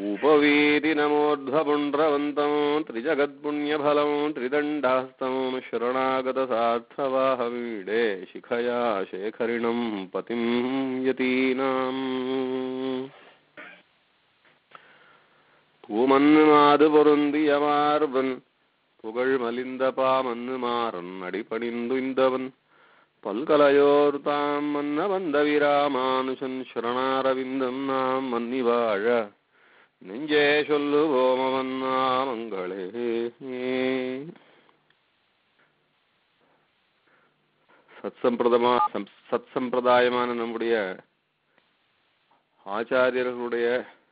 उपवीतिनमोर्ध्वपुण्ड्रवन्तम् त्रिजगत्पुण्यफलम् त्रिदण्डास्तम् शरणागतसार्थवाहमीडे शिखया शेखरिणम् पतिम् यतीनाम् பூமன்னு மாது பொருந்தியமார்வன் புகழ் மலிந்த பாமன்னு மாறன் அடிபணிந்து இந்தவன் பல்கலையோர் தாம் மன்ன வந்த விராமானுஷன் சரணாரவிந்தம் நாம் மன்னி வாழ நெஞ்சே சொல்லுவோம் அவன் நாமங்களே சத்சம்பிரதமா சத் சம்பிரதாயமான நம்முடைய ஆச்சாரியர்களுடைய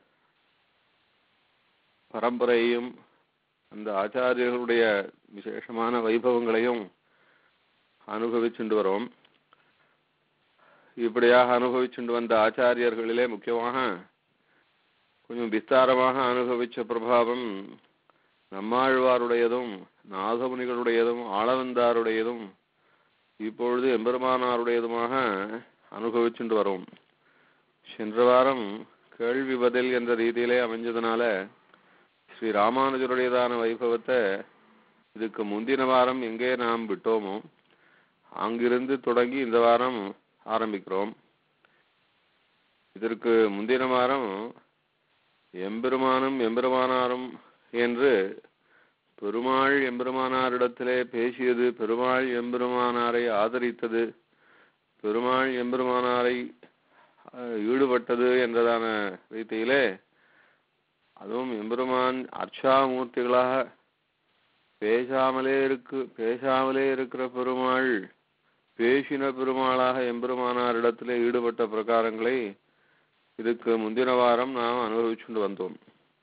பரம்பரையையும் அந்த ஆச்சாரியர்களுடைய விசேஷமான வைபவங்களையும் அனுபவிச்சுண்டு வரோம் இப்படியாக அனுபவிச்சுண்டு வந்த ஆச்சாரியர்களிலே முக்கியமாக கொஞ்சம் விஸ்தாரமாக அனுபவிச்ச பிரபாவம் நம்மாழ்வாருடையதும் நாதமுனிகளுடையதும் ஆளவந்தாருடையதும் இப்பொழுது எம்பெருமானாருடையதுமாக அனுபவிச்சுண்டு வரோம் சென்ற வாரம் கேள்வி பதில் என்ற ரீதியிலே அமைஞ்சதுனால ஸ்ரீ ராமானுஜருடையதான வைபவத்தை இதுக்கு முந்தின வாரம் எங்கே நாம் விட்டோமோ அங்கிருந்து தொடங்கி இந்த வாரம் ஆரம்பிக்கிறோம் இதற்கு முந்தின வாரம் எம்பெருமானும் எம்பெருமானாரும் என்று பெருமாள் எம்பெருமானாரிடத்திலே பேசியது பெருமாள் எம்பெருமானாரை ஆதரித்தது பெருமாள் எம்பெருமானாரை ஈடுபட்டது என்றதான ரீதியிலே அதுவும் எம்பெருமான் அர்ச்சாமூர்த்திகளாக பேசாமலே இருக்கு பேசாமலே இருக்கிற பெருமாள் பேசின பெருமாளாக எம்பெருமானாரிடத்திலே ஈடுபட்ட பிரகாரங்களை இதுக்கு முந்தின வாரம் நாம் அனுபவிச்சுண்டு வந்தோம்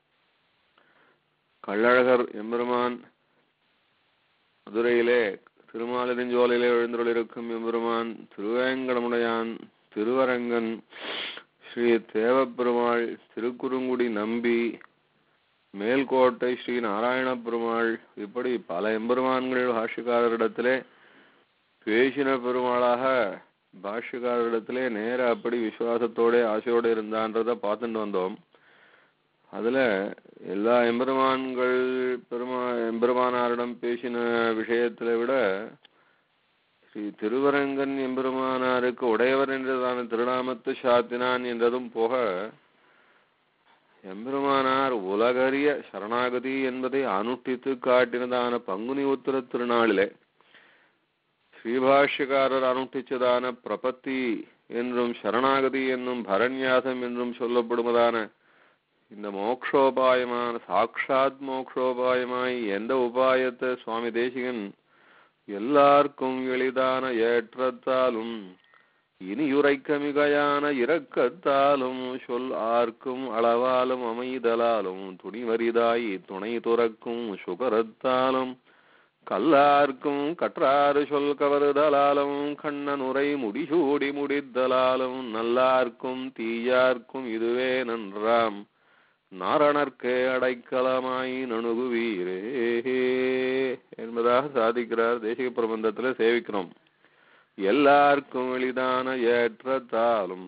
கள்ளழகர் எம்பெருமான் மதுரையிலே திருமாலிருஞ்சோலையிலே எழுந்துள்ளிருக்கும் எம்பெருமான் திருவேங்கடமுடையான் திருவரங்கன் ஸ்ரீ தேவப்பெருமாள் திருக்குறுங்குடி நம்பி மேல்கோட்டை ஸ்ரீ நாராயண பெருமாள் இப்படி பல எம்பெருமான்கள் பாஷ்யக்காரரிடத்திலே பேசின பெருமாளாக பாஷ்யக்காரரிடத்திலே நேர அப்படி விசுவாசத்தோட ஆசையோட இருந்தான்றத பார்த்துட்டு வந்தோம் அதுல எல்லா எம்பெருமான்கள் பெருமா எம்பெருமானாரிடம் பேசின விஷயத்துல விட ஸ்ரீ திருவரங்கன் எம்பெருமானாருக்கு உடையவர் என்றதான திருநாமத்து சாத்தினான் என்றதும் போக எம்பெருமானார் உலகறிய சரணாகதி என்பதை அனுஷ்டித்து காட்டினதான பங்குனி உத்திர திருநாளிலே ஸ்ரீபாஷ்யக்காரர் அனுஷ்டிச்சதான பிரபத்தி என்றும் சரணாகதி என்னும் பரண்யாசம் என்றும் சொல்லப்படுவதான இந்த மோக்ஷோபாயமான சாட்சாத் மோக்ஷோபாயமாய் எந்த உபாயத்தை சுவாமி தேசிகன் எல்லாருக்கும் எளிதான ஏற்றத்தாலும் இனியுரைக்க மிகையான இரக்கத்தாலும் சொல் ஆர்க்கும் அளவாலும் அமைதலாலும் துணிவரிதாய் துணை துறக்கும் சுகரத்தாலும் கல்லார்க்கும் கற்றாறு சொல் கவருதலாலும் கண்ணனுரை முடிசூடி முடித்தலாலும் நல்லார்க்கும் தீயார்க்கும் இதுவே நன்றாம் நாரணர்க்கே அடைக்கலமாய் நணுகுவீரே என்பதாக சாதிக்கிறார் தேசிக பிரபந்தத்துல சேவிக்கிறோம் எல்லாருக்கும் எளிதான ஏற்றத்தாலும்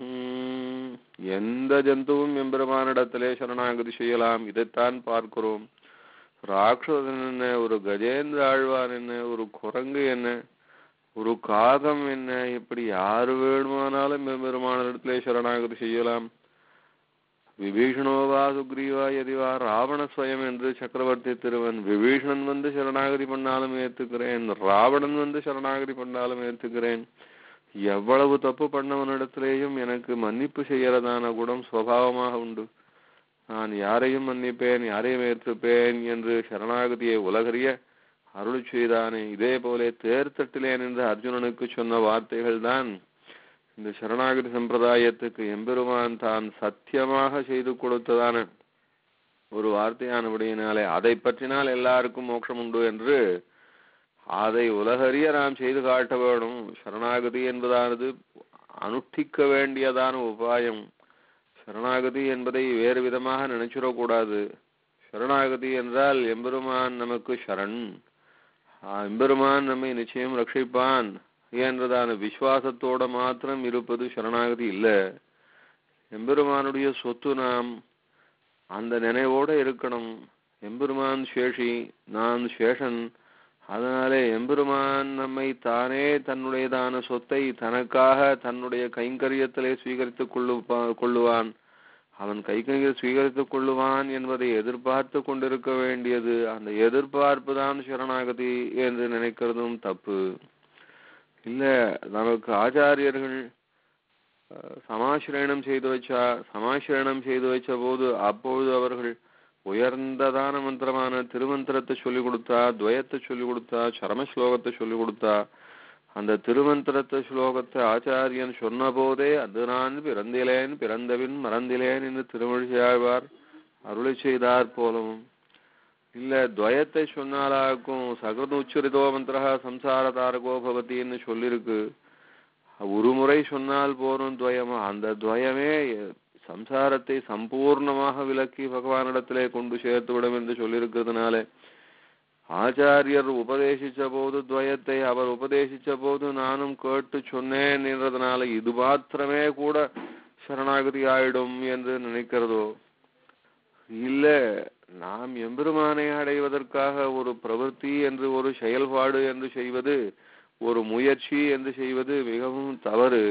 எந்த ஜந்துவும் எம்பெருமானிடத்திலே சரணாகதி செய்யலாம் இதைத்தான் பார்க்கிறோம் ராட்சசன் என்ன ஒரு கஜேந்திர ஆழ்வான் என்ன ஒரு குரங்கு என்ன ஒரு காகம் என்ன இப்படி யாரு வேணுமானாலும் எம்பெருமானிடத்திலே சரணாகதி செய்யலாம் விபீஷணோவா சுக்ரீவா எதிவா ராவண ஸ்வயம் என்று சக்கரவர்த்தி திருவன் விபீஷணன் வந்து சரணாகதி பண்ணாலும் ஏத்துக்கிறேன் ராவணன் வந்து சரணாகதி பண்ணாலும் ஏத்துக்கிறேன் எவ்வளவு தப்பு பண்ணவனிடத்திலேயும் எனக்கு மன்னிப்பு செய்யறதான குணம் சுவாவமாக உண்டு நான் யாரையும் மன்னிப்பேன் யாரையும் ஏற்றுப்பேன் என்று சரணாகதியை உலகறிய அருள் செய்தானே இதே போல தேர்தட்டிலேன் என்று அர்ஜுனனுக்கு சொன்ன வார்த்தைகள் தான் இந்த சரணாகதி சம்பிரதாயத்துக்கு எம்பெருமான் தான் சத்தியமாக செய்து கொடுத்ததான ஒரு வார்த்தையானபடியினாலே அதை பற்றினால் எல்லாருக்கும் மோட்சம் உண்டு என்று அதை உலகறிய நாம் செய்து காட்ட வேணும் சரணாகதி என்பதானது அனுஷ்டிக்க வேண்டியதான உபாயம் சரணாகதி என்பதை வேறு விதமாக நினைச்சிடக்கூடாது சரணாகதி என்றால் எம்பெருமான் நமக்கு சரண் எம்பெருமான் நம்மை நிச்சயம் ரட்சிப்பான் என்றதான விசுவாசத்தோட மாத்திரம் இருப்பது சரணாகதி இல்ல எம்பெருமானுடைய சொத்து நாம் அந்த நினைவோட இருக்கணும் எம்பெருமான் சேஷி நான் சேஷன் அதனாலே எம்பெருமான் நம்மை தானே தன்னுடையதான சொத்தை தனக்காக தன்னுடைய கைங்கரியத்திலே ஸ்வீகரித்துக் கொள்ளு கொள்ளுவான் அவன் கைக்கணியில் ஸ்வீகரித்துக் கொள்ளுவான் என்பதை எதிர்பார்த்து கொண்டிருக்க வேண்டியது அந்த எதிர்பார்ப்பு தான் சரணாகதி என்று நினைக்கிறதும் தப்பு இல்ல நமக்கு ஆச்சாரியர்கள் அஹ், சமாசிரயணம் செய்து வச்சா சமாசிரயணம் செய்து வச்ச போது அப்பொழுது அவர்கள் உயர்ந்ததான மந்திரமான திருமந்திரத்தை சொல்லி கொடுத்தா துவயத்தை சொல்லி கொடுத்தா சரம ஸ்லோகத்தை சொல்லி கொடுத்தா அந்த திருமந்திரத்த ஸ்லோகத்தை ஆச்சாரியன் சொன்ன போதே அது நான் பிறந்திலேன் பிறந்தபின் மறந்திலேன் என்று திருமொழியாழ்வார் அருளை செய்தார் போலவும் இல்ல துவயத்தை சொன்னாலாக்கும் சகது உச்சரிதோ மந்திரா சம்சார தாரகோ பவதின்னு சொல்லிருக்கு ஒரு முறை சொன்னால் போரும் துவயமா அந்த துவயமே சம்சாரத்தை சம்பூர்ணமாக விலக்கி பகவானிடத்திலே கொண்டு சேர்த்து விடும் என்று சொல்லியிருக்கிறதுனால ஆச்சாரியர் உபதேசிச்ச போது துவயத்தை அவர் உபதேசிச்ச போது நானும் கேட்டு சொன்னேன் என்றதுனால இது மாத்திரமே கூட சரணாகதி ஆயிடும் என்று நினைக்கிறதோ இல்ல நாம் எம்பெருமானை அடைவதற்காக ஒரு பிரவൃத்தி என்று ஒரு செயல்பாடு என்று செய்வது ஒரு முயற்சி என்று செய்வது மிகவும் தவறு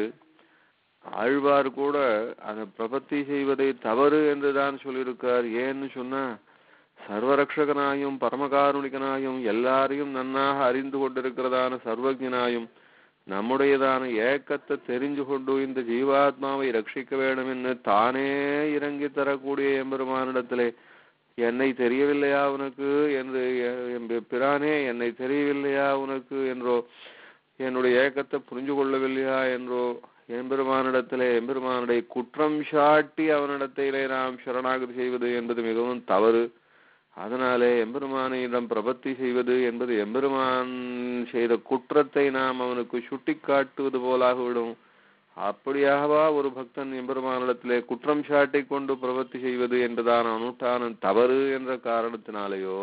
ஆழ்வார் கூட அந்த பிரபத்தி செய்வதை தவறு என்று தான் சொல்லியிருக்கார் ஏன்னு சொன்னா சர்வரக்ஷகனாயும் பரமகாருணிகனாயும் எல்லாரையும் நன்னாக அறிந்து கொண்டிருக்கிறதான சர்வஜனாயும் நம்முடையதான ஏக்கத்தை தெரிஞ்சு கொண்டு இந்த ஜீவாத்மாவை ரட்சிக்க வேண்டும் என்று தானே இறங்கி தரக்கூடிய எம்பெருமானிடத்திலே என்னை தெரியவில்லையா உனக்கு என்று எ- என் பிரானே என்னை தெரியவில்லையா உனக்கு என்றோ என்னுடைய ஏக்கத்தை புரிஞ்சு கொள்ளவில்லையா என்றோ எம்பெருமானிடத்திலே எம்பெருமானுடைய குற்றம் சாட்டி அவனிடத்திலே நாம் சரணாகதி செய்வது என்பது மிகவும் தவறு அதனாலே எம்பெருமானிடம் பிரபத்தி செய்வது என்பது எம்பெருமான் செய்த குற்றத்தை நாம் அவனுக்கு சுட்டி காட்டுவது போலாகிவிடும் அப்படியாகவா ஒரு பக்தன் எம்பெருமானிடத்திலே குற்றம் சாட்டிக் கொண்டு பிரபத்தி செய்வது என்பதான அனுஷ்டானம் தவறு என்ற காரணத்தினாலேயோ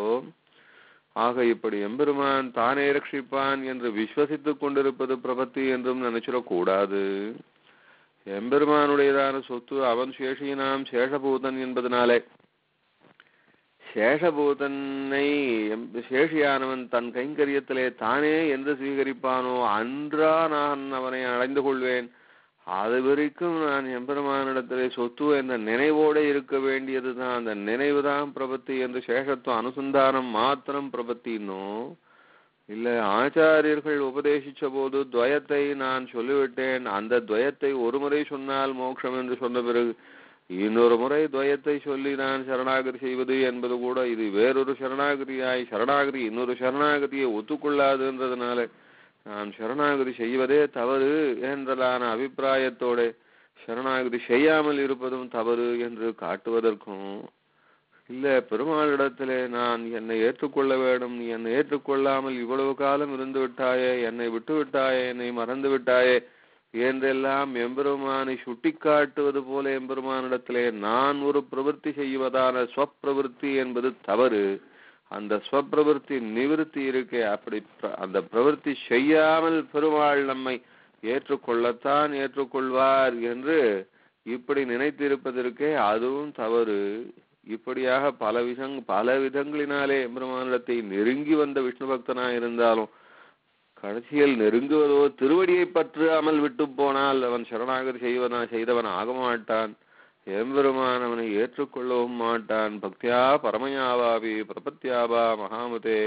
ஆக இப்படி எம்பெருமான் தானே ரட்சிப்பான் என்று விஸ்வசித்துக் கொண்டிருப்பது பிரபத்தி என்றும் நினைச்சிடக்கூடாது எம்பெருமானுடையதான சொத்து அவன் சேஷினாம் சேஷபூதன் என்பதனாலே சேஷபூதனை எம்- சேஷியானவன் தன் கைங்கரியத்திலே தானே எந்த சுவீகரிப்பானோ அன்றா நான் அவனை அடைந்து கொள்வேன் அது வரைக்கும் நான் எம்பெருமானிடத்திலே சொத்து என்ற நினைவோடு இருக்க வேண்டியதுதான் அந்த நினைவு தான் பிரபத்தி என்று சேஷத்துவம் அனுசந்தானம் மாத்திரம் பிரபத்தினோ இல்ல ஆச்சாரியர்கள் உபதேசிச்ச போது துவயத்தை நான் சொல்லிவிட்டேன் அந்த துவயத்தை ஒரு முறை சொன்னால் மோட்சம் என்று சொன்ன பிறகு இன்னொரு முறை துவயத்தை சொல்லி நான் சரணாகதி செய்வது என்பது கூட இது வேறொரு சரணாகதியாய் சரணாகதி இன்னொரு சரணாகதியை ஒத்துக்கொள்ளாதுன்றதுனால நான் சரணாகதி செய்வதே தவறு என்றதான அபிப்பிராயத்தோட சரணாகதி செய்யாமல் இருப்பதும் தவறு என்று காட்டுவதற்கும் இல்ல பெருமாளிடத்திலே நான் என்னை ஏற்றுக்கொள்ள வேண்டும் நீ என்னை ஏற்றுக்கொள்ளாமல் இவ்வளவு காலம் இருந்து விட்டாயே என்னை விட்டு விட்டாயே என்னை மறந்து விட்டாயே என்றெல்லாம் எம்பெருமானை சுட்டிக்காட்டுவது போல எம்பெருமானிடத்திலே நான் ஒரு பிரவൃத்தி செய்வதான ஸ்வப்பிரவೃத்தி என்பது தவறு அந்த ஸ்வப்பிரவೃத்தி நிவிருத்தி இருக்கே அப்படி பிர- அந்த பிரவೃத்தி செய்யாமல் பெருமாள் நம்மை ஏற்றுக்கொள்ளத்தான் ஏற்றுக்கொள்வார் என்று இப்படி நினைத்திருப்பதற்கே அதுவும் தவறு இப்படியாக பல விதங் பல விதங்களினாலே எம்பெருமானிடத்தை நெருங்கி வந்த விஷ்ணு பக்தனாக இருந்தாலும் கடைசியில் நெருங்குவதோ திருவடியை பற்றாமல் விட்டு போனால் அவன் சரணாகதி செய்வனா செய்தவன் ஆக மாட்டான் எம்பெருமான் அவனை ஏற்றுக்கொள்ளவும் மாட்டான் பக்தியா பரமயாவாவி பிரபத்யாவா மகாமதே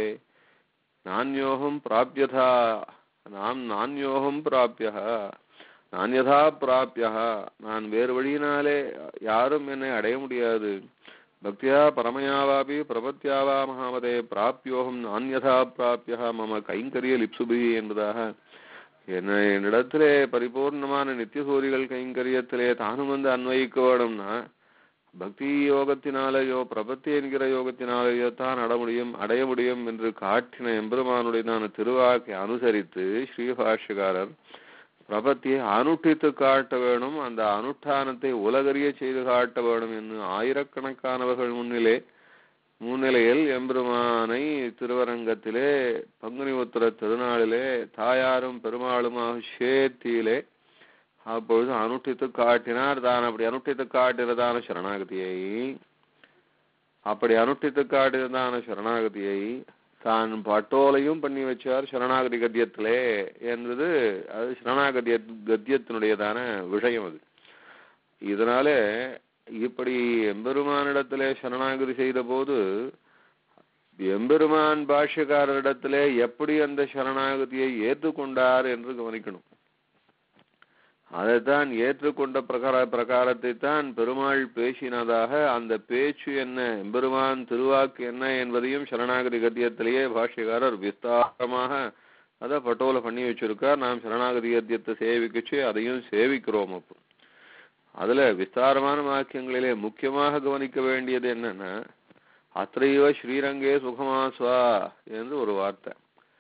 நானியோகம் பிராபியதா நாம் நானியோகம் பிராபிய நான்யதா பிராபிய நான் வேறு வழியினாலே யாரும் என்னை அடைய முடியாது பக்தியா பரமயாவாபி பிரபத்யாவா மகாமதே பிராப்யோகம் நான்யதா பிராபிய மம கைங்கரிய லிப்சுபி என்பதாக என்ன என்னிடத்திலே பரிபூர்ணமான நித்தியசூரிகள் கைங்கரியத்திலே தானும் வந்து அன்வயிக்க வேணும்னா பக்தி யோகத்தினாலேயோ பிரபத்தி என்கிற யோகத்தினாலேயோ தான் அட முடியும் அடைய முடியும் என்று காட்டின எம்பெருமானுடையதான திருவாக்கை அனுசரித்து ஸ்ரீபாஷ்யகாரர் பிரபத்தியை அனுஷ்டித்து காட்ட வேணும் அந்த அனுஷ்டானத்தை உலகறிய செய்து காட்ட வேணும் என்று ஆயிரக்கணக்கானவர்கள் முன்னிலே முன்னிலையில் எம்பெருமானை திருவரங்கத்திலே பங்குனி உத்தர திருநாளிலே தாயாரும் பெருமாளுமாக சேர்த்தியிலே அப்பொழுது அனுஷ்டித்து காட்டினார் தான் அப்படி அனுஷ்டித்து காட்டினதான சரணாகதியை அப்படி அனுஷ்டித்து காட்டியதான சரணாகதியை தான் பட்டோலையும் பண்ணி வச்சார் சரணாகதி கத்தியத்திலே என்பது அது சரணாகதி கத்தியத்தினுடையதான விஷயம் அது இதனால இப்படி எம்பெருமானிடத்திலே சரணாகதி செய்த போது எம்பெருமான் பாஷ்யக்காரரிடத்திலே எப்படி அந்த சரணாகதியை ஏற்றுக்கொண்டார் என்று கவனிக்கணும் அதைத்தான் ஏற்றுக்கொண்ட பிரகார பிரகாரத்தை தான் பெருமாள் பேசினதாக அந்த பேச்சு என்ன எம்பெருமான் திருவாக்கு என்ன என்பதையும் சரணாகதி கத்தியத்திலேயே பாஷ்யக்காரர் விஸ்தாரமாக அதை பட்டோல பண்ணி வச்சிருக்கார் நாம் சரணாகதி கத்தியத்தை சேவிக்கச்சு அதையும் சேவிக்கிறோம் அப்போ அதுல விஸ்தாரமான வாக்கியங்களிலே முக்கியமாக கவனிக்க வேண்டியது என்னன்னா அத்தையோ ஸ்ரீரங்கே சுகமாஸ்வா என்று ஒரு வார்த்தை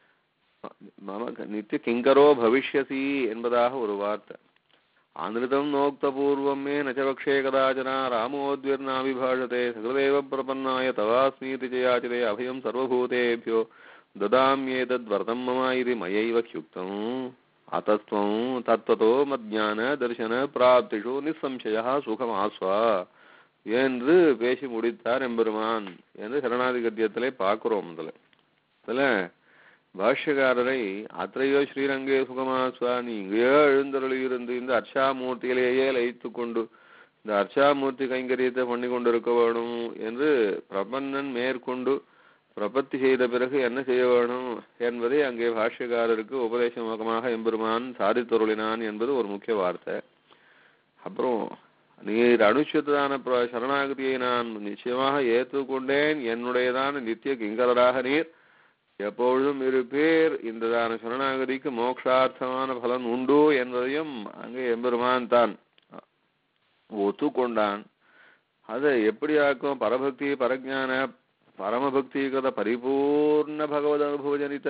மம நித்திய கிங்கரோ பவிஷ்யசி என்பதாக ஒரு வார்த்தை ஆந்திரிதம் நோக்த பூர்வம் மே நச்சபக்ஷே கதாச்சனா ராமோத்விர்னாவிபாஷதே சகதேவ பிரபன்னாய தவாஸ்மீதி ஜயாச்சிதே அபயம் சர்வபூதேபியோ ததாம்யேதத்வர்த்தம் மம இது மயைவ ஹ்யுக்தம் அத்தத்வம் தத்வதோ மத்ஞான தர்சன பிராப்திஷு நிசம்சய சுகம் ஆஸ்வா என்று பேசி முடித்தார் எம்பெருமான் என்று சரணாதி கத்தியத்திலே பார்க்கிறோம் முதல்ல அதுல பாஷ்யக்காரரை அத்தையோ ஸ்ரீரங்கே சுகமா சுவாமி இங்கேயோ எழுந்தருளி இருந்து இந்த அர்ச்சாமூர்த்தியிலேயே லயித்து கொண்டு இந்த அர்ச்சாமூர்த்தி கைங்கரியத்தை பண்ணி கொண்டிருக்க வேணும் என்று பிரபன்னன் மேற்கொண்டு பிரபத்தி செய்த பிறகு என்ன செய்ய வேணும் என்பதை அங்கே பாஷ்யக்காரருக்கு உபதேசமுகமாக எம்பெருமான் சாதித்தருளினான் என்பது ஒரு முக்கிய வார்த்தை அப்புறம் நீர் அனுஷ்டித்ததான பிர- சரணாகதியை நான் நிச்சயமாக ஏற்றுக்கொண்டேன் என்னுடையதான நித்திய கிங்கரராக நீர் எப்பொழுதும் இருப்பீர் இந்ததான சரணாகதிக்கு மோட்சார்த்தமான பலன் உண்டு என்பதையும் அங்கே எம்பெருமான் தான் ஒத்துக்கொண்டான் அதை எப்படி ஆக்கும் பரபக்தி பரஜான பரமபக்திகத பரிபூர்ண பகவத் அனுபவஜனித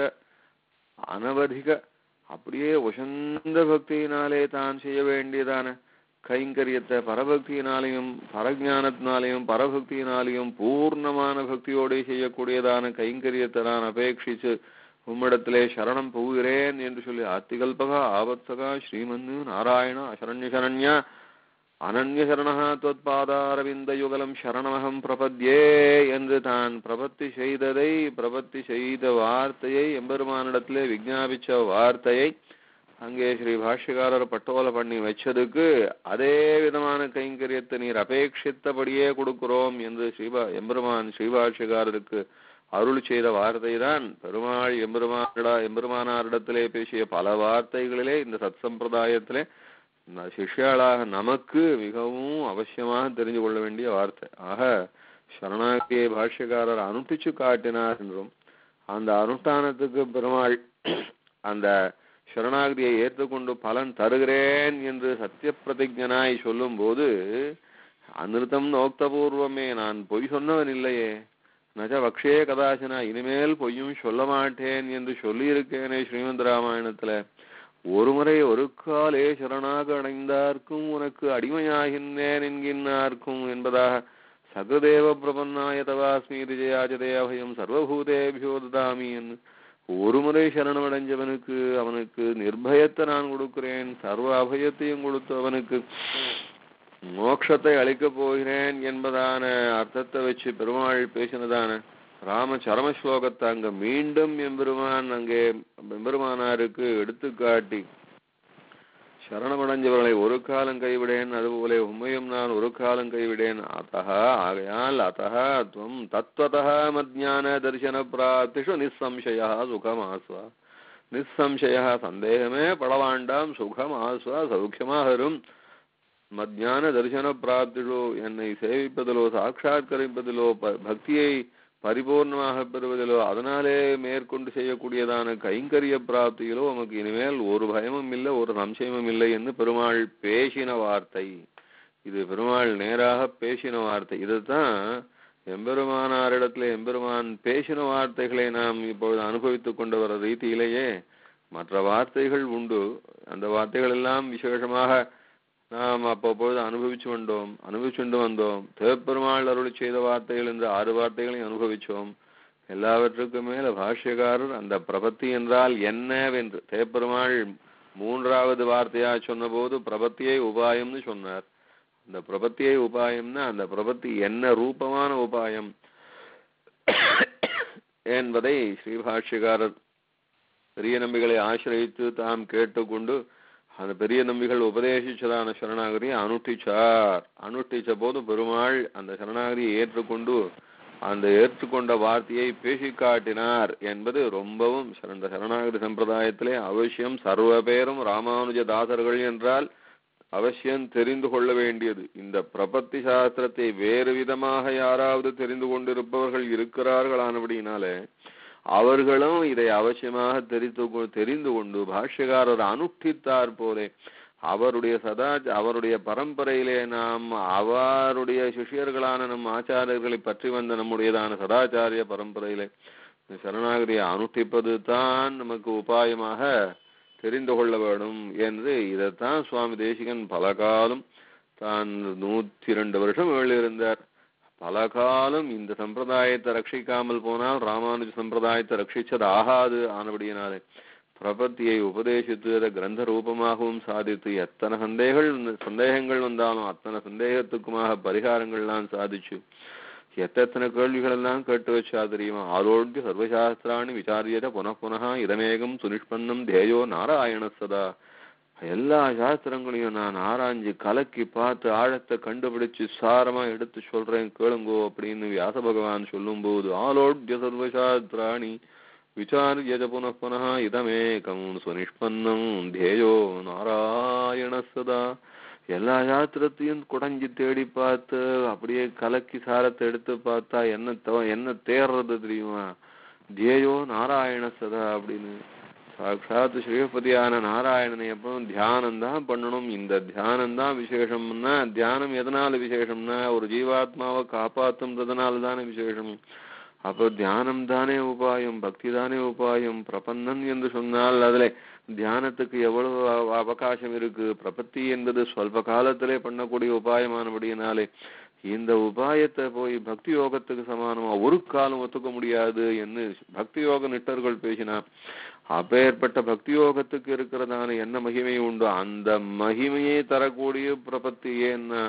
அனவதிக அப்படியே உசந்த பக்தியினாலே தான் செய்ய வேண்டியதான கைங்கரியத்தை பரபக்தியினாலையும் பரஜானத்தினாலையும் பரபக்தியினாலையும் பூர்ணமான பக்தியோடு செய்யக்கூடியதான கைங்கரியத்தை நான் அபேட்சிச்சு உம்மிடத்திலே சரணம் போகிறேன் என்று சொல்லி ஆத்திகல்பகா ஆபத்சகா ஸ்ரீமன்னு நாராயண அசரண்ய சரண்யா அனன்ய சரணா தொத்பாதாரவிந்த யுகலம் சரணமகம் பிரபத்யே என்று தான் பிரபத்தி செய்ததை பிரபத்தி செய்த வார்த்தையை எம்பெருமானிடத்திலே விஞ்ஞாபிச்ச வார்த்தையை அங்கே ஸ்ரீ பாஷ்யக்காரர் பட்டோல பண்ணி வச்சதுக்கு அதே விதமான கைங்கரியத்தை நீர் அபேட்சித்தபடியே கொடுக்கிறோம் என்று ஸ்ரீபா எம்பெருமான் ஸ்ரீபாஷ்யக்காரருக்கு அருள் செய்த வார்த்தை தான் பெருமாள் எம்பெருமானிடா எம்பெருமானாரிடத்திலே பேசிய பல வார்த்தைகளிலே இந்த சத் சம்பிரதாயத்திலே ந- சிஷ்யாளாக நமக்கு மிகவும் அவசியமாக தெரிந்து கொள்ள வேண்டிய வார்த்தை ஆக சரணாகியை பாஷ்யக்காரர் அனுஷ்டிச்சு காட்டினார் என்றும் அந்த அனுஷ்டானத்துக்கு பெருமாள் அந்த சரணாகதியை ஏற்றுக்கொண்டு பலன் தருகிறேன் என்று சத்திய பிரதிஜனாய் சொல்லும்போது அனிருத்தம் நோக்தபூர்வமே நான் பொய் சொன்னவன் இல்லையே நஜ வக்ஷே கதாசனா இனிமேல் பொய்யும் சொல்ல மாட்டேன் என்று சொல்லியிருக்கேனே ஸ்ரீமந்த் ராமாயணத்துல ஒருமுறை ஒரு காலே சரணாக அடைந்தார்க்கும் உனக்கு அடிமையாகின்றேன் என்கின்றார்க்கும் என்பதாக சகதேவ பிரபன்னாய தவாஸ்மீதி ஜெயாஜதே அபயம் சர்வபூதேபியோ ததாமி என்று ஒருமுறை சரணமடைஞ்சவனுக்கு அவனுக்கு நிர்பயத்தை நான் கொடுக்கிறேன் சர்வ அபயத்தையும் கொடுத்து அவனுக்கு மோட்சத்தை அளிக்கப் போகிறேன் என்பதான அர்த்தத்தை வச்சு பெருமாள் பேசினதான ராம சரம ஸ்லோகத்தை அங்க மீண்டும் எம்பெருமான் அங்கே எம்பெருமானாருக்கு எடுத்துக்காட்டி சரணமடைஞ்சவர்களை ஒரு காலம் கைவிடேன் அதுபோல உண்மையும் நான் ஒரு காலம் கைவிடேன் அத்தः ஆகையால் அத்தः துவம் தத்வதः மத்ஞான தரிசன பிராப்திஷு நிசம்சயா சுகமாஸ்வா நிசம்சயா சந்தேகமே படவாண்டாம் சுகமாஸ்வா சௌக்கியமாக இரும் மத்ஞான தரிசன பிராப்திலோ என்னை சேவிப்பதிலோ சாட்சாத்கரிப்பதிலோ ப- பக்தியை பரிபூர்ணமாக பெறுவதிலோ அதனாலே மேற்கொண்டு செய்யக்கூடியதான கைங்கரிய பிராப்தியிலோ உமக்கு இனிமேல் ஒரு பயமும் இல்லை ஒரு சம்சயமும் இல்லை என்று பெருமாள் பேசின வார்த்தை இது பெருமாள் நேராக பேசின வார்த்தை இதுதான் எம்பெருமானாரிடத்துல எம்பெருமான் பேசின வார்த்தைகளை நாம் இப்பொழுது அனுபவித்துக் கொண்டு வர ரீதியிலேயே மற்ற வார்த்தைகள் உண்டு அந்த வார்த்தைகள் எல்லாம் விசேஷமாக நாம் அப்பப்பொழுது அனுபவிச்சு வந்தோம் அனுபவிச்சுண்டு வந்தோம் தேவப்பெருமாள் அருளி செய்த வார்த்தைகள் என்று ஆறு வார்த்தைகளையும் அனுபவிச்சோம் எல்லாவற்றுக்கும் மேல பாஷ்யக்காரர் அந்த பிரபத்தி என்றால் என்னவென்று தேவப்பெருமாள் மூன்றாவது வார்த்தையா சொன்னபோது பிரபத்தியை உபாயம்னு சொன்னார் அந்த பிரபத்தியே உபாயம்னா அந்த பிரபத்தி என்ன ரூபமான உபாயம் என்பதை ஸ்ரீபாஷ்யகாரர் பெரிய நம்பிகளை ஆசிரியத்து தாம் கேட்டுக்கொண்டு அந்த பெரிய நம்பிகள் உபதேசிச்சதான சரணாகதியை அனுஷ்டிச்சார் அனுஷ்டிச்ச போது பெருமாள் அந்த சரணாகதியை ஏற்றுக்கொண்டு அந்த ஏற்றுக்கொண்ட வார்த்தையை பேசி காட்டினார் என்பது ரொம்பவும் இந்த சரணாகதி சம்பிரதாயத்திலே அவசியம் சர்வ பேரும் ராமானுஜ தாசர்கள் என்றால் அவசியம் தெரிந்து கொள்ள வேண்டியது இந்த பிரபத்தி சாஸ்திரத்தை வேறு விதமாக யாராவது தெரிந்து கொண்டிருப்பவர்கள் இருக்கிறார்களானபடினாலே அவர்களும் இதை அவசியமாக தெரிந்து கொ- தெரிந்து கொண்டு பாஷ்யக்காரர் அனுஷ்டித்தார் போலே அவருடைய சதா அவருடைய பரம்பரையிலே நாம் அவருடைய சிஷ்யர்களான நம் ஆச்சாரியர்களை பற்றி வந்த நம்முடையதான சதாச்சாரிய பரம்பரையிலே இந்த சரணாகதியை அனுஷ்டிப்பது தான் நமக்கு உபாயமாக தெரிந்து கொள்ள வேண்டும் என்று இதைத்தான் சுவாமி தேசிகன் பல காலம் தான் நூத்தி ரெண்டு வருஷம் எழுதியிருந்தார் பல காலம் இந்த சம்பிரதாயத்தை ரட்சிக்காமல் போனால் ராமானுஜ சம்பிரதாயத்தை ரட்சிச்சது ஆகாது ஆனபடியினாலே பிரபத்தியை உபதேசித்து அதை கிரந்த ரூபமாகவும் சாதித்து எத்தனை சந்தேகங்கள் சந்தேகங்கள் வந்தாலும் அத்தனை சந்தேகத்துக்குமாக பரிகாரங்கள்லாம் சாதிச்சு எத்தனை கேள்விகள் எல்லாம் கேட்டு வச்சா தெரியுமா ஆரோக்கிய சர்வசாஸ்திராணி விசாரியத புனః புனः இதமேகம் சுனிஷ்பன்னம் தேயோ நாராயண சதா எல்லா சாஸ்திரங்களையும் நான் ஆராய்ஞ்சு கலக்கி பார்த்து ஆழத்தை கண்டுபிடிச்சு சாரமா எடுத்து சொல்றேன் கேளுங்கோ அப்படின்னு வியாச பகவான் சொல்லும்போது ஆலோட்ய சர்வசாஸ்திராணி விசாரியஜ புனః புனः இதமேகம் சுனிஷ்பன்னம் தேயோ நாராயண சதா எல்லா சாஸ்திரத்தையும் குடஞ்சி தேடி பார்த்து அப்படியே கலக்கி சாரத்தை எடுத்து பார்த்தா என்ன தவ என்ன தேர்றது தெரியுமா தேயோ நாராயண சதா அப்படின்னு சாட்சாத் ஸ்ரீபதியான நாராயணனை எப்பவும் தியானம் தான் பண்ணணும் இந்த தியானம் தான் விசேஷம்னா தியானம் எதனால விசேஷம்னா ஒரு ஜீவாத்மாவை காப்பாத்துன்றதுனால தானே விசேஷம் அப்போ தியானம் தானே உபாயம் பக்தி தானே உபாயம் பிரபன்னன் என்று சொன்னால் அதுல தியானத்துக்கு எவ்வளவு அவ- அவகாசம் இருக்கு பிரபத்தி என்பது சொல்ப காலத்திலே பண்ணக்கூடிய உபாயமானபடியினாலே இந்த உபாயத்தை போய் பக்தி யோகத்துக்கு சமானமா ஒரு காலம் ஒத்துக்க முடியாது என்று பக்தி யோக நிட்டர்கள் பேசினார் அப்பேற்பட்ட பக்தி யோகத்துக்கு இருக்கிறதான என்ன மகிமை உண்டோ அந்த மகிமையை தரக்கூடிய பிரபத்தி ஏன்னா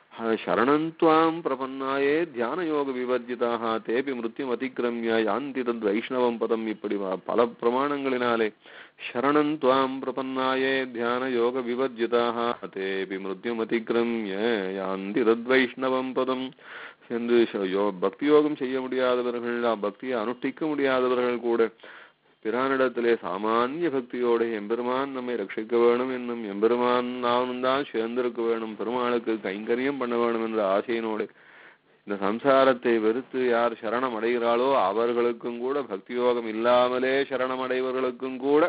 சரணந்த்வாம் பிரபன்னாயே தியான யோக விவர்ஜிதாக தேபி மிருத்யும் அதிக்கிரமிய யாந்தி தத் வைஷ்ணவம் பதம் இப்படி வ- பல பிரமாணங்களினாலே சரணம் துவாம் பிரபன்னாயே தியான யோக விவர்ஜிதாக தேபி மிருத்யும் அதிக்கிரமிய யாந்தி தத் வைஷ்ணவம் பதம் என்று ச- யோ- பக்தி யோகம் செய்ய முடியாதவர்கள் அ- பக்தியை அனுஷ்டிக்க முடியாதவர்கள் கூட பிரானிடத்திலே சாமானிய பக்தியோட எம்பெருமான் நம்மை ரட்சிக்க வேணும் என்னும் எம்பெருமான் நானும் தான் சேர்ந்திருக்க வேணும் பெருமாளுக்கு கைங்கரியம் பண்ண வேணும் என்ற ஆசையினோடு இந்த சம்சாரத்தை வெறுத்து யார் சரணம் அடைகிறாளோ அவர்களுக்கும் கூட பக்தி யோகம் இல்லாமலே சரணம் அடைவர்களுக்கும் கூட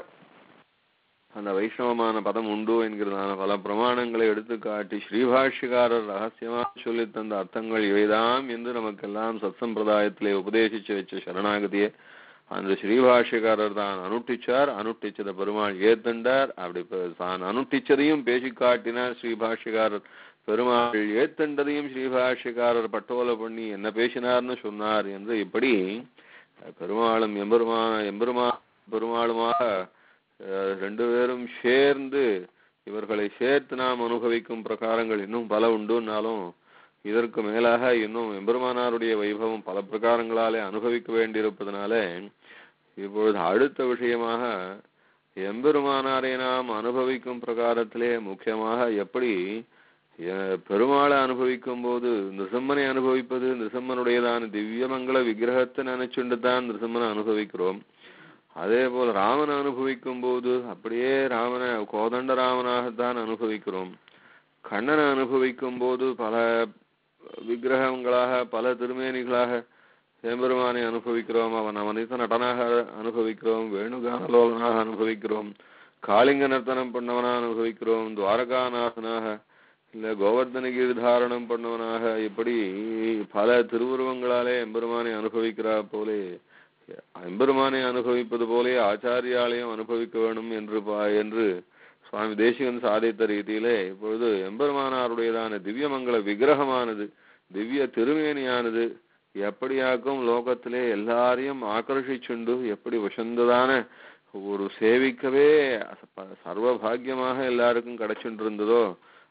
அந்த வைஷ்ணவமான பதம் உண்டு என்கிறதான பல பிரமாணங்களை எடுத்து காட்டி ஸ்ரீபாஷ்யக்காரர் ரகசியமா சொல்லி தந்த அர்த்தங்கள் இவைதாம் என்று நமக்கெல்லாம் சத்சம்பிரதாயத்திலே உபதேசிச்சு வச்ச சரணாகதியை அந்த ஸ்ரீபாஷ்யக்காரர் தான் அனுஷ்டிச்சார் அனுஷ்டிச்சத பெருமாள் ஏத்தண்டார் அப்படி பெ- தான் அனுஷ்டிச்சதையும் பேசி காட்டினார் ஸ்ரீபாஷ்யக்காரர் பெருமாள் ஏத்தண்டதையும் ஸ்ரீபாஷ்யக்காரர் பட்டோலை பண்ணி என்ன பேசினார்னு சொன்னார் என்று இப்படி பெருமாளும் எம்பெருமா எம்பெருமா பெருமாளுமாக அஹ், ரெண்டு பேரும் சேர்ந்து இவர்களை சேர்த்து நாம் அனுபவிக்கும் பிரகாரங்கள் இன்னும் பல உண்டுனாலும் இதற்கு மேலாக இன்னும் எம்பெருமானாருடைய வைபவம் பல பிரகாரங்களாலே அனுபவிக்க வேண்டியிருப்பதனாலே இப்பொழுது அடுத்த விஷயமாக எம்பெருமானாரை நாம் அனுபவிக்கும் பிரகாரத்திலே முக்கியமாக எப்படி அஹ், பெருமாளை அனுபவிக்கும் போது நிருசம்மனை அனுபவிப்பது நிருசம்மனுடையதான திவ்யமங்கள விக்கிரகத்தை நினைச்சுண்டு தான் நிருசம்மனை அனுபவிக்கிறோம் அதே போல் ராமனை அனுபவிக்கும் போது அப்படியே ராமனை கோதண்ட ராமனாகத்தான் அனுபவிக்கிறோம் கண்ணனை அனுபவிக்கும் போது பல விக்கிரகங்களாக பல திருமேனிகளாக எம்பெருமானை அனுபவிக்கிறோம் அவன் அவனித்த நடனாக அனுபவிக்கிறோம் வேணுகானலோலனாக அனுபவிக்கிறோம் காளிங்க நர்த்தனம் பண்ணவனாக அனுபவிக்கிறோம் துவாரகாநாதனாக இல்ல கோவர்தனகிரி தாரணம் பண்ணவனாக இப்படி பல திருவுருவங்களாலே எம்பெருமானை அனுபவிக்கிறா போலே எம்பெருமானை அனுபவிப்பது போலே ஆச்சாரியாலையும் அனுபவிக்க வேணும் என்று பா- என்று சுவாமி தேசிகன் சாதித்த ரீதியிலே இப்பொழுது எம்பெருமானாருடையதான திவ்யமங்கள விக்கிரகமானது திவ்ய திருமேனியானது எப்படியாக்கும் லோகத்திலே எல்லாரையும் ஆக்கர்ஷிச்சுண்டு எப்படி வசந்ததான ஒரு சேவிக்கவே ச- சர்வ பாக்கியமாக எல்லாருக்கும் கிடைச்சுட்டு இருந்ததோ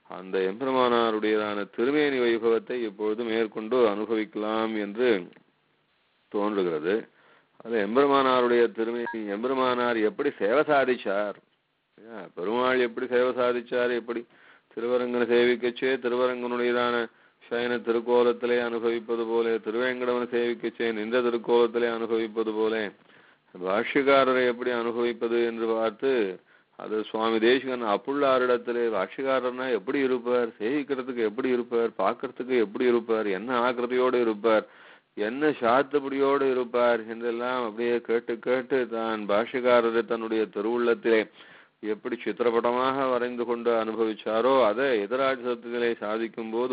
அந்த எம்பெருமானாருடையதான திருமேனி வைபவத்தை இப்பொழுது மேற்கொண்டு அனுபவிக்கலாம் என்று தோன்றுகிறது அது எம்பெருமானாருடைய திருமேனி எம்பெருமானார் எப்படி சேவை சாதிச்சார் ஏன், பெருமாள் எப்படி சேவை சாதிச்சார் எப்படி திருவரங்கனை சேவிக்கச்சே திருவரங்கனுடையதான சயன திருக்கோலத்திலே அனுபவிப்பது போல திருவேங்கடவனை சேவிக்கச்சே நின்ற திருக்கோலத்திலே அனுபவிப்பது போல பாஷ்யக்காரரை எப்படி அனுபவிப்பது என்று பார்த்து அது சுவாமி தேசிகன் அப்புள்ளாரிடத்திலே பாஷ்யக்காரர்னா எப்படி இருப்பார் சேவிக்கிறதுக்கு எப்படி இருப்பார் பார்க்கறதுக்கு எப்படி இருப்பார் என்ன ஆக்கிரதையோடு இருப்பார் என்ன சாத்துப்படியோடு இருப்பார் என்றெல்லாம் அப்படியே கேட்டு கேட்டு தான் பாஷ்யக்காரரை தன்னுடைய திருவுள்ளத்திலே எப்படி சித்திரப்படமாக வரைந்து கொண்டு அனுபவிச்சாரோ அதை எதிராஜத்திலே சாதிக்கும் போது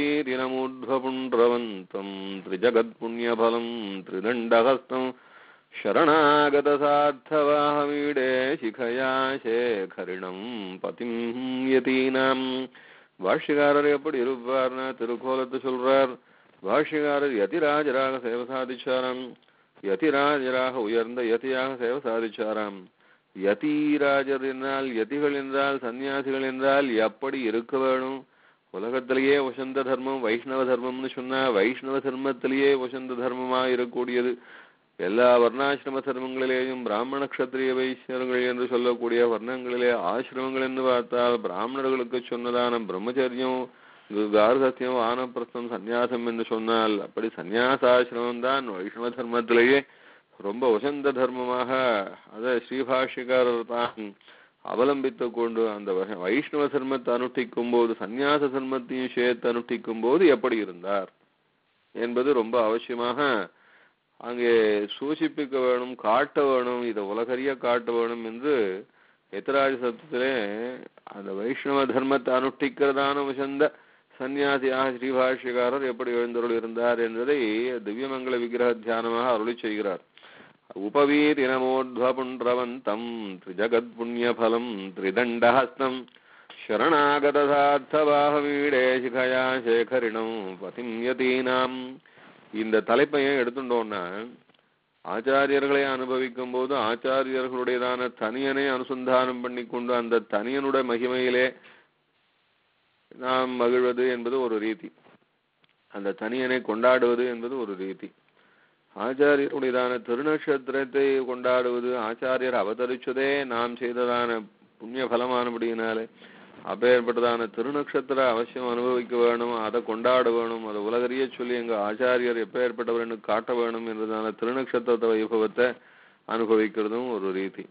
உபவீரியனமுத்வபுன்றவந்தம் திரிஜகத் புண்ணியபலம் திரிதண்டஹஸ்தம் சரணாகத சார்த்தவாஹமீடே சிகயா சேகரிணம் பதிம் யதீனாம் பாஷ்யக்காரர் எப்படி இருப்பார்னா திருக்கோலத்தை சொல்றார் பாஷ்யக்காரர் யதிராஜராக சேவை சாதிச்சாராம் யதிராஜராக உயர்ந்த யதியாக சேவை சாதிச்சாராம் யதிராஜர் என்றால் யதிகள் என்றால் சன்னியாசிகள் என்றால் எப்படி இருக்க வேணும் உலகத்திலேயே வசந்த தர்மம் வைஷ்ணவ தர்மம்னு சொன்னா வைஷ்ணவ தர்மத்திலேயே வசந்த தர்மமா இருக்கக்கூடியது எல்லா வர்ணாசிரம தர்மங்களிலேயும் பிராமண கஷத்திரிய வைஷ்ணவர்கள் என்று சொல்லக்கூடிய வர்ணங்களிலே ஆசிரமங்கள் என்று பார்த்தால் பிராமணர்களுக்கு சொன்னதான பிரம்மச்சரியம் கார்கத்தியம் வானப்பிரஸ்தம் சந்நியாசம் என்று சொன்னால் அப்படி சந்நியாசாசிரமம் தான் வைஷ்ணவ தர்மத்திலேயே ரொம்ப உசந்த தர்மமாக அதை ஸ்ரீபாஷ்யக்காரர் தான் அவலம்பித்து கொண்டு அந்த வகை- வைஷ்ணவ தர்மத்தை அனுஷ்டிக்கும் போது சந்நியாச தர்மத்தையும் சேர்த்து அனுஷ்டிக்கும் போது எப்படி இருந்தார் என்பது ரொம்ப அவசியமாக அங்கே சூசிப்பிக்க வேணும் காட்ட வேணும் இதை உலகறிய காட்ட வேணும் என்று எத்திராஜ சத்தத்திலே அந்த வைஷ்ணவ தர்மத்தை அனுஷ்டிக்கிறதான உசந்த சந்நியாசியாக ஸ்ரீபாஷ்யக்காரர் எப்படி எழுந்தருள் இருந்தார் என்பதை திவ்யமங்கல விக்கிரக தியானமாக அருளி செய்கிறார் உபவீரினமோத்வபுன்றவந்தம் திரிஜகத் புண்ணியபலம் திரிதண்டஹஸ்தம் சரணாகதார்த்தவாகமீடே சிகயா சேகரிணம் பதிம் யதீனாம் இந்த தலைப்பையும் எடுத்துட்டோம்னா ஆச்சாரியர்களை அனுபவிக்கும் போது ஆச்சாரியர்களுடையதான தனியனை அனுசந்தானம் பண்ணி கொண்டு அந்த தனியனுடைய மகிமையிலே நாம் மகிழ்வது என்பது ஒரு ரீதி அந்த தனியனை கொண்டாடுவது என்பது ஒரு ரீதி ஆச்சாரியருடையதான திருநட்சத்திரத்தை கொண்டாடுவது ஆச்சாரியர் அவதரிச்சதே நாம் செய்ததான புண்ணிய பலமானபடியினாலே அப்பேற்பட்டதான திருநக்ஷத்திர அவசியம் அனுபவிக்க வேணும் அதை கொண்டாட வேணும் அதை உலகறிய சொல்லி எங்க ஆச்சாரியர் எப்பேற்பட்டவர்னு காட்ட வேணும் என்றதான திருநக்ஷத்திர வைபவத்தை அனுபவிக்கிறதும் ஒரு ரீதி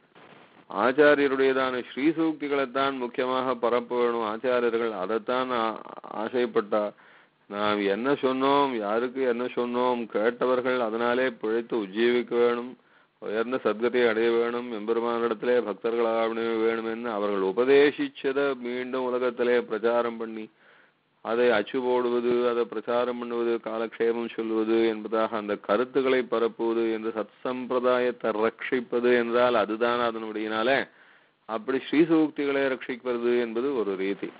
ஆச்சாரியருடையதான ஸ்ரீசூக்திகளைத்தான் முக்கியமாக பரப்ப வேணும் ஆச்சாரியர்கள் அதைத்தான் ஆ- ஆசைப்பட்டா நாம் என்ன சொன்னோம் யாருக்கு என்ன சொன்னோம் கேட்டவர்கள் அதனாலே பிழைத்து உஜ்ஜீவிக்க வேணும் உயர்ந்த சத்கத்தை அடைய வேணும் எம்பெருமானிடத்திலே பக்தர்களாக வேணும் என்று அவர்கள் உபதேசிச்சதை மீண்டும் உலகத்திலே பிரச்சாரம் பண்ணி அதை அச்சு போடுவது அதை பிரச்சாரம் பண்ணுவது காலக்ஷேபம் சொல்வது என்பதாக அந்த கருத்துக்களை பரப்புவது என்று சத் சம்பிரதாயத்தை ரட்சிப்பது என்றால் அதுதான் அதனுடையனால அப்படி ஸ்ரீசூக்திகளை ரட்சிப்பது என்பது ஒரு ரீதி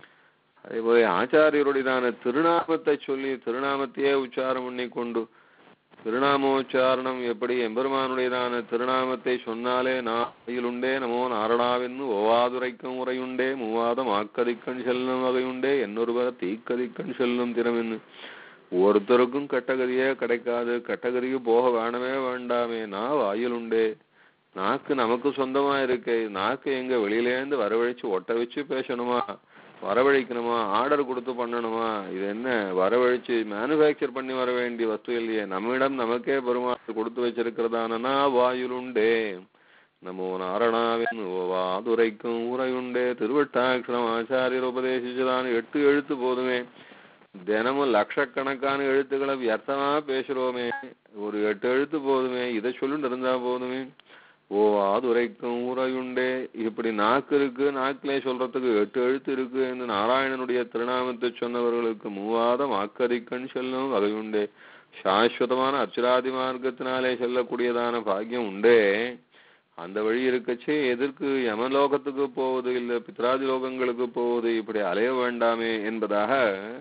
அதே போல ஆச்சாரியருடையதான திருநாமத்தை சொல்லி திருநாமத்தையே உச்சாரம் பண்ணி கொண்டு திருநாமோச்சாரணம் எப்படி எம்பெருமானுடையதான திருநாமத்தை சொன்னாலே நாயிலுண்டே நமோ நாரணாவென்னு ஓவாதுரைக்கும் உரையுண்டே மூவாதம் ஆக்கதிக்கண் செல்லும் வகையுண்டே என்னொருவர தீக்கதிக்கண் செல்லும் திறமென்னு ஒருத்தருக்கும் கட்டகதியே கிடைக்காது கட்டகதிக்கு போக வேணவே வேண்டாமே நான் வாயிலுண்டே நாக்கு நமக்கு சொந்தமா இருக்கு நாக்கு எங்க வெளியிலேருந்து வரவழைச்சு ஒட்ட வச்சு பேசணுமா வரவழைக்கணுமா ஆர்டர் கொடுத்து பண்ணணுமா இது என்ன வரவழைச்சு மேனுஃபேக்சர் பண்ணி வர வேண்டிய வஸ்து இல்லையே நம்மிடம் நமக்கே பெருமாள் கொடுத்து வச்சிருக்கிறதானா வாயுலுண்டே நமோ நாரணாவின் வாதுரைக்கும் உரையுண்டே திருவட்டாட்சரம் ஆச்சாரியர் உபதேசிச்சதான எட்டு எழுத்து போதுமே தினமும் லட்சக்கணக்கான எழுத்துக்களை வியர்த்தமா பேசுறோமே ஒரு எட்டு எழுத்து போதுமே இதை சொல்லிட்டு இருந்தா போதுமே ஓ ஆதுரைக்கும் உரையுண்டே இப்படி நாக்கு இருக்கு நாக்கிலே சொல்றதுக்கு எட்டு எழுத்து இருக்கு என்று நாராயணனுடைய திருநாமத்தை சொன்னவர்களுக்கு மூவாதம் ஆக்கரிக்கண் செல்லும் வகையுண்டே சாஸ்வதமான அர்ச்சராதி மார்க்கத்தினாலே செல்லக்கூடியதான பாக்கியம் உண்டே அந்த வழி இருக்கச்சே எதற்கு யமலோகத்துக்கு போவது இல்ல பித்ராதி லோகங்களுக்கு போவது இப்படி அலைய வேண்டாமே என்பதாக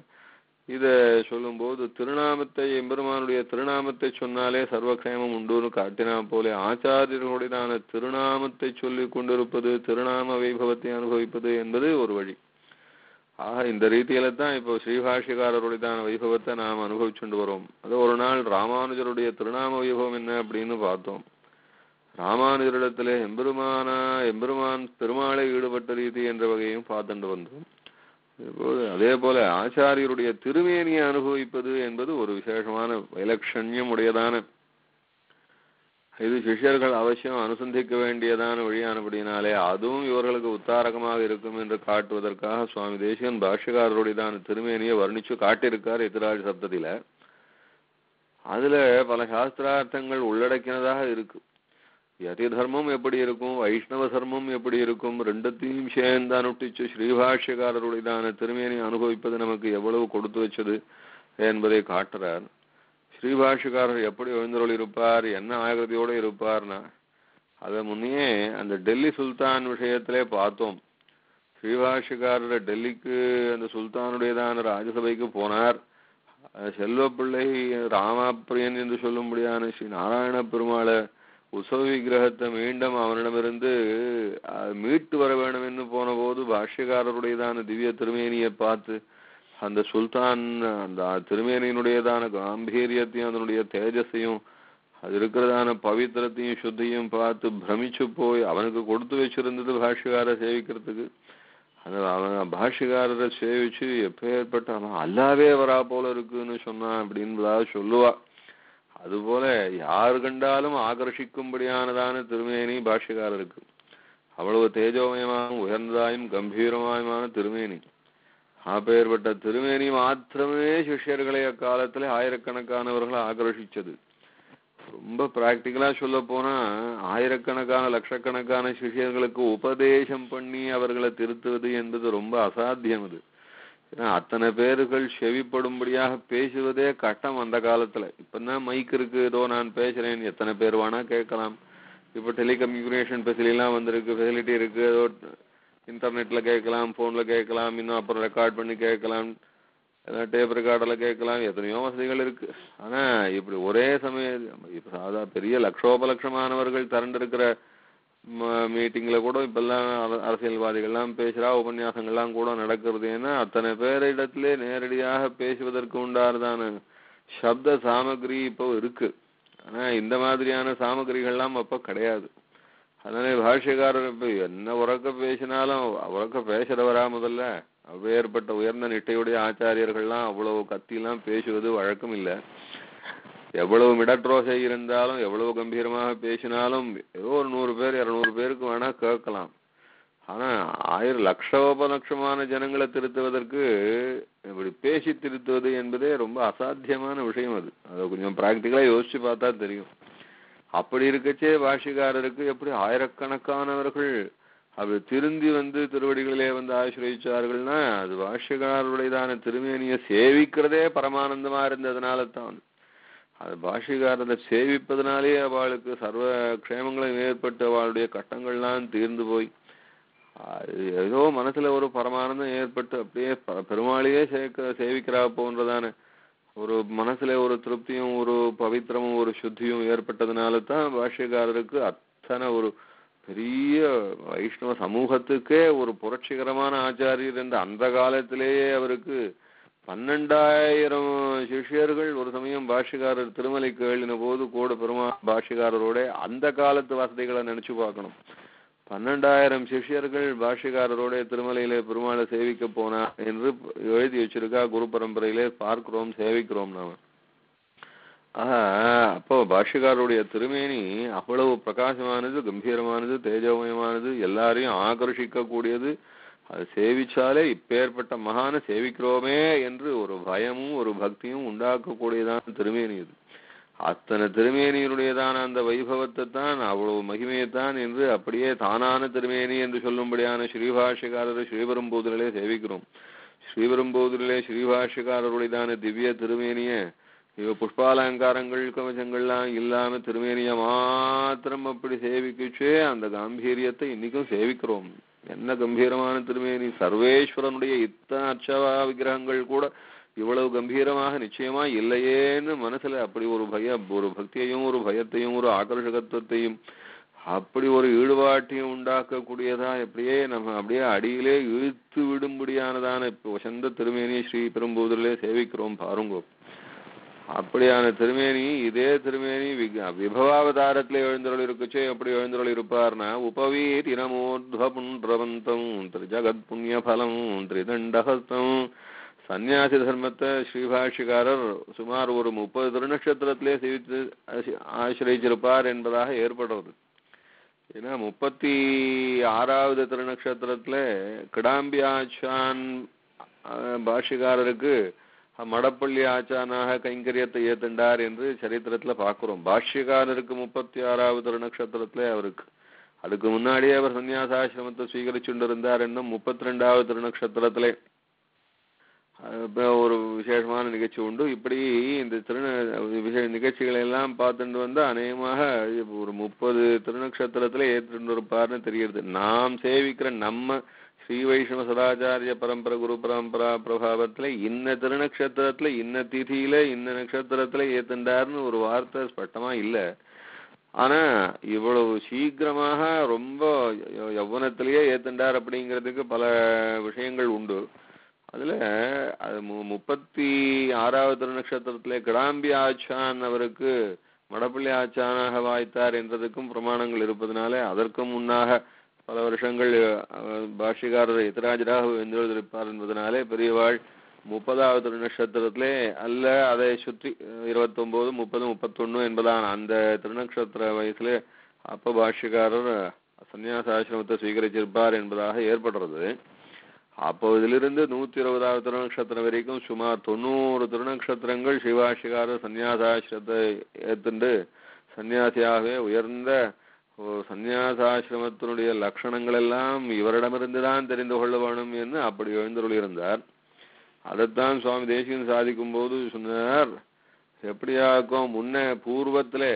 இத சொல்லும்போது திருநாமத்தை எம்பெருமானுடைய திருநாமத்தை சொன்னாலே சர்வக்ஷேமம் உண்டுன்னு காட்டினா போலே ஆச்சாரியர்களுடையதான திருநாமத்தை சொல்லிக் கொண்டிருப்பது திருநாம வைபவத்தை அனுபவிப்பது என்பது ஒரு வழி ஆக இந்த ரீதியில தான் இப்போ ஸ்ரீபாஷ்யக்காரருடையதான வைபவத்தை நாம் அனுபவிச்சுட்டு வரோம் அது ஒரு நாள் ராமானுஜருடைய திருநாம வைபவம் என்ன அப்படின்னு பார்த்தோம் ராமானுஜரிடத்திலே எம்பெருமானா எம்பெருமான் பெருமாளை ஈடுபட்ட ரீதி என்ற வகையும் பார்த்துட்டு வந்தோம் இப்போது அதே போல ஆச்சாரியருடைய திருமேனியை அனுபவிப்பது என்பது ஒரு விசேஷமான வைலட்சண்யம் உடையதான இது சிஷ்யர்கள் அவசியம் அனுசந்திக்க வேண்டியதான வழியானபடினாலே அதுவும் இவர்களுக்கு உத்தாரகமாக இருக்கும் என்று காட்டுவதற்காக சுவாமி தேசிகன் பாஷ்யக்காரருடையதான திருமேனியை வர்ணிச்சு காட்டியிருக்கார் எதிராஜ் சப்தத்தில அதுல பல சாஸ்திரார்த்தங்கள் உள்ளடக்கினதாக இருக்கு யதி தர்மம் எப்படி இருக்கும் வைஷ்ணவ தர்மம் எப்படி இருக்கும் ரெண்டத்தையும் சேர்ந்து அனுஷ்டிச்சு ஸ்ரீபாஷ்யக்காரருடையதான திருமேனி அனுபவிப்பது நமக்கு எவ்வளவு கொடுத்து வச்சது என்பதை காட்டுறார் ஸ்ரீபாஷ்யக்காரர் எப்படி எழுந்தருள் இருப்பார் என்ன ஆகிருதியோடு இருப்பார்னா அதை முன்னையே அந்த டெல்லி சுல்தான் விஷயத்திலே பார்த்தோம் ஸ்ரீபாஷ்யக்காரர் டெல்லிக்கு அந்த சுல்தானுடையதான ராஜசபைக்கு போனார் அஹ் செல்வப்பிள்ளை ராமாப்பிரியன் என்று சொல்லும்படியான ஸ்ரீ நாராயண பெருமாளை உற்சவ விக்கிரகத்தை மீண்டும் அவனிடமிருந்து அஹ், மீட்டு வர வேண்டும் என்று போன போது பாஷ்யக்காரருடையதான திவ்ய திருமேனியை பார்த்து அந்த சுல்தான் அந்த திருமேனியினுடையதான காம்பீரியத்தையும் அதனுடைய தேஜஸையும் அது இருக்கிறதான பவித்திரத்தையும் சுத்தியும் பார்த்து பிரமிச்சு போய் அவனுக்கு கொடுத்து வச்சிருந்தது பாஷ்யக்காரரை சேவிக்கிறதுக்கு அந்த அவன் பாஷ்யக்காரரை சேவிச்சு எப்பேற்பட்ட அவன் அல்லாவே வரா போல இருக்குன்னு சொன்னான் அப்படின்றதாக சொல்லுவா அதுபோல யார் கண்டாலும் ஆகர்ஷிக்கும்படியானதான திருமேனி பாஷ்யக்காரருக்கு அவ்வளவு தேஜோமயமான உயர்ந்ததாயும் கம்பீரமாயுமான திருமேனி அப்பேற்பட்ட திருமேனி மாத்திரமே சிஷ்யர்களை அக்காலத்துல ஆயிரக்கணக்கானவர்களை ஆகர்ஷிச்சது ரொம்ப பிராக்டிக்கலா சொல்ல போனா ஆயிரக்கணக்கான லட்சக்கணக்கான சிஷ்யர்களுக்கு உபதேசம் பண்ணி அவர்களை திருத்துவது என்பது ரொம்ப அசாத்தியம் அது ஏன்னா அத்தனை பேர்கள் செவிப்படும்படியாக பேசுவதே கட்டம் அந்த காலத்துல இப்பதான் மைக் இருக்கு ஏதோ நான் பேசுறேன் எத்தனை பேர் வேணா கேட்கலாம் இப்ப டெலிகம்யூனிகேஷன் ஃபெசிலிட்டி எல்லாம் வந்திருக்கு ஃபெசிலிட்டி இருக்கு ஏதோ இன்டர்நெட்ல கேட்கலாம் போன்ல கேட்கலாம் இன்னும் அப்புறம் ரெக்கார்ட் பண்ணி கேட்கலாம் டேப் ரெக்கார்டில் கேட்கலாம் எத்தனையோ வசதிகள் இருக்கு ஆனா இப்படி ஒரே சமயம் இப்ப சாதா பெரிய லட்சோபலட்சமானவர்கள் திரண்டிருக்கிற மீட்டிங்ல கூட இப்பெல்லாம் அர- அரசியல்வாதிகள்லாம் பேசுறா உபன்யாசங்கள்லாம் கூட நடக்கிறது ஏன்னா அத்தனை பேரிடத்திலே நேரடியாக பேசுவதற்கு உண்டானதான சப்த சாமகிரி இப்போ இருக்கு ஆனா இந்த மாதிரியான சாமகிரிகள்லாம் அப்ப கிடையாது அதனால பாஷ்யக்காரர் இப்ப என்ன உறக்க பேசினாலும் உறக்க பேசுறவரா முதல்ல அப்பேற்பட்ட உயர்ந்த நிட்டையுடைய ஆச்சாரியர்கள்லாம் அவ்வளவு கத்திலாம் பேசுவது வழக்கம் இல்லை எவ்வளவு மிடட்ரோசை இருந்தாலும் எவ்வளவு கம்பீரமாக பேசினாலும் ஏதோ ஒரு நூறு பேர் இருநூறு பேருக்கு வேணா கேட்கலாம் ஆனா ஆயிரம் லட்சோபலட்சமான ஜனங்களை திருத்துவதற்கு இப்படி பேசி திருத்துவது என்பதே ரொம்ப அசாத்தியமான விஷயம் அது அதை கொஞ்சம் பிராக்டிக்கலா யோசிச்சு பார்த்தா தெரியும் அப்படி இருக்கச்சே பாஷிகாரருக்கு எப்படி ஆயிரக்கணக்கானவர்கள் அவர் திருந்தி வந்து திருவடிகளிலே வந்து ஆசிரியச்சார்கள்னா அது பாஷ்யக்காரருடையதான திருமேனியை சேவிக்கிறதே பரமானந்தமா இருந்ததுனால தான் அது பாஷ்யக்காரரை சேவிப்பதனாலே அவளுக்கு சர்வ க்ஷேமங்களும் ஏற்பட்டு அவளுடைய கட்டங்கள்லாம் தீர்ந்து போய் அது ஏதோ மனசுல ஒரு பரமானந்தம் ஏற்பட்டு அப்படியே ப- பெருமாளையே சேர்க்க சேவிக்கிறா போன்றதான ஒரு மனசுல ஒரு திருப்தியும் ஒரு பவித்திரமும் ஒரு சுத்தியும் ஏற்பட்டதுனால தான் பாஷ்யக்காரருக்கு அத்தனை ஒரு பெரிய வைஷ்ணவ சமூகத்துக்கே ஒரு புரட்சிகரமான ஆச்சாரியர் என்ற அந்த காலத்திலேயே அவருக்கு பன்னெண்டாயிரம் சிஷ்யர்கள் ஒரு சமயம் பாஷ்யக்காரர் திருமலைக்கு எழுதின போது கூட பெருமா பாஷ்யக்காரரோட அந்த காலத்து வசதிகளை நினைச்சு பார்க்கணும் பன்னெண்டாயிரம் சிஷ்யர்கள் பாஷ்யக்காரரோட திருமலையிலே பெருமாளை சேவிக்க போனா என்று எழுதி வச்சிருக்கா குரு பரம்பரையிலே பார்க்கிறோம் சேவிக்கிறோம் நாம ஆஹா அப்போ பாஷ்யக்காரருடைய திருமேனி அவ்வளவு பிரகாசமானது கம்பீரமானது தேஜோமயமானது எல்லாரையும் ஆகர்ஷிக்க கூடியது அது சேவிச்சாலே இப்பேற்பட்ட மகான சேவிக்கிறோமே என்று ஒரு பயமும் ஒரு பக்தியும் உண்டாக்கக்கூடியதான திருமேனி இது அத்தனை திருமேனியினுடையதான அந்த வைபவத்தை தான் அவ்வளவு மகிமையைத்தான் என்று அப்படியே தானான திருமேனி என்று சொல்லும்படியான ஸ்ரீபாஷ்யக்காரரை ஸ்ரீபெரும்பூதரிலே சேவிக்கிறோம் ஸ்ரீபெரும்பூதரிலே ஸ்ரீபாஷ்யக்காரருடையதான திவ்ய திருமேனிய இவ புஷ்பாலங்காரங்கள் கவசங்கள்லாம் இல்லாம திருமேனிய மாத்திரம் அப்படி சேவிக்குச்சே அந்த காம்பீரியத்தை இன்னைக்கும் சேவிக்கிறோம் என்ன கம்பீரமான திருமேனி சர்வேஸ்வரனுடைய இத்தனை அர்ச்சவா விக்கிரகங்கள் கூட இவ்வளவு கம்பீரமாக நிச்சயமா இல்லையேன்னு மனசுல அப்படி ஒரு பய ஒரு பக்தியையும் ஒரு பயத்தையும் ஒரு ஆகர்ஷகத்துவத்தையும் அப்படி ஒரு ஈடுபாட்டையும் உண்டாக்கக்கூடியதா எப்படியே நம்ம அப்படியே அடியிலே இழுத்து விடும்படியானதான இப்போ வசந்த திருமேனி ஸ்ரீ பெரும்பூதரிலே சேவிக்கிறோம் பாருங்கோ அப்படியான திருமேனி இதே திருமேனி விக- விபவாவதாரத்திலே எழுந்தருள் இருக்குச்சே எப்படி எழுந்தருள் இருப்பார்னா உபவீர் இனமோத்வ புன்றவந்தம் திரிஜகத் புண்ணிய பலம் திரிதண்டஹஸ்தம் சந்நியாசி தர்மத்தை ஸ்ரீபாஷிகாரர் சுமார் ஒரு முப்பது திருநட்சத்திரத்திலே சேவித்து ஆசி- ஆசிரியச்சிருப்பார் என்பதாக ஏற்படுறது ஏன்னா முப்பத்தி ஆறாவது திருநக்ஷத்திரத்துல கிடாம்பி ஆச்சான் அஹ், பாஷ்யக்காரருக்கு மடப்பள்ளி ஆச்சானாக கைங்கரியத்தை ஏத்துண்டார் என்று சரித்திரத்துல பார்க்கிறோம் பாஷ்யக்காரருக்கு முப்பத்தி ஆறாவது திருநக்ஷத்திரத்துல அவருக்கு அதுக்கு முன்னாடியே அவர் சன்னியாசாசிரமத்தை ஸ்வீகரிச்சுட்டு இருந்தார் என்னும் முப்பத்தி ரெண்டாவது திருநக்ஷத்திரத்திலே அஹ் இப்ப ஒரு விசேஷமான நிகழ்ச்சி உண்டு இப்படி இந்த திருந விசேஷ நிகழ்ச்சிகளை எல்லாம் பார்த்துட்டு வந்து அநேகமாக ஒரு முப்பது திருநக்ஷத்திரத்துல ஏற்றுட்டு இருப்பார்னு தெரியுது நாம் சேவிக்கிற நம்ம ஸ்ரீ வைஷ்ணவ சதாச்சாரிய பரம்பரை குரு பரம்பரா பிரபாவத்துல இன்ன திருநக்ஷத்திரத்துல இன்ன திதியில இன்ன நட்சத்திரத்துல ஏத்துண்டார்னு ஒரு வார்த்தை ஸ்பஷ்டமா இல்ல ஆனா இவ்வளவு சீக்கிரமாக ரொம்ப யௌ- யௌவனத்திலேயே ஏத்துண்டார் அப்படிங்கிறதுக்கு பல விஷயங்கள் உண்டு அதுல அது மு- முப்பத்தி ஆறாவது திருநக்ஷத்திரத்திலே கிடாம்பி ஆச்சான் அவருக்கு மடப்பள்ளி ஆச்சானாக வாய்த்தார் என்றதுக்கும் பிரமாணங்கள் இருப்பதனாலே அதற்கும் முன்னாக பல வருஷங்கள் அஹ், பாஷ்யக்காரர் எதிராஜராக எழுந்திருப்பார் என்பதனாலே பெரியவாள் முப்பதாவது திருநக்ஷத்திரத்திலே அல்ல அதை சுற்றி இருபத்தொன்பது முப்பது முப்பத்தொன்னு என்பதான அந்த திருநக்ஷத்திர வயசுல அப்ப பாஷ்யக்காரர் சன்னியாசாசிரமத்தை ஸ்வீகரிச்சிருப்பார் என்பதாக ஏற்படுறது அப்போ இதிலிருந்து நூத்தி இருபதாவது திருநக்ஷத்திரம் வரைக்கும் சுமார் தொண்ணூறு திருநக்ஷத்திரங்கள் சிவாஷிகார சந்நியாசாசிரத்தை ஏத்துண்டு சந்நியாசியாகவே உயர்ந்த ஒரு சந்நியாசாசிரமத்தினுடைய லட்சணங்கள் எல்லாம் இவரிடமிருந்து தான் தெரிந்து கொள்ள வேணும் என்று அப்படி எழுந்தருளியிருந்தார் அதைத்தான் சுவாமி தேசிகன் சாதிக்கும் போது சொன்னார் எப்படியாக்கும் முன்ன பூர்வத்திலே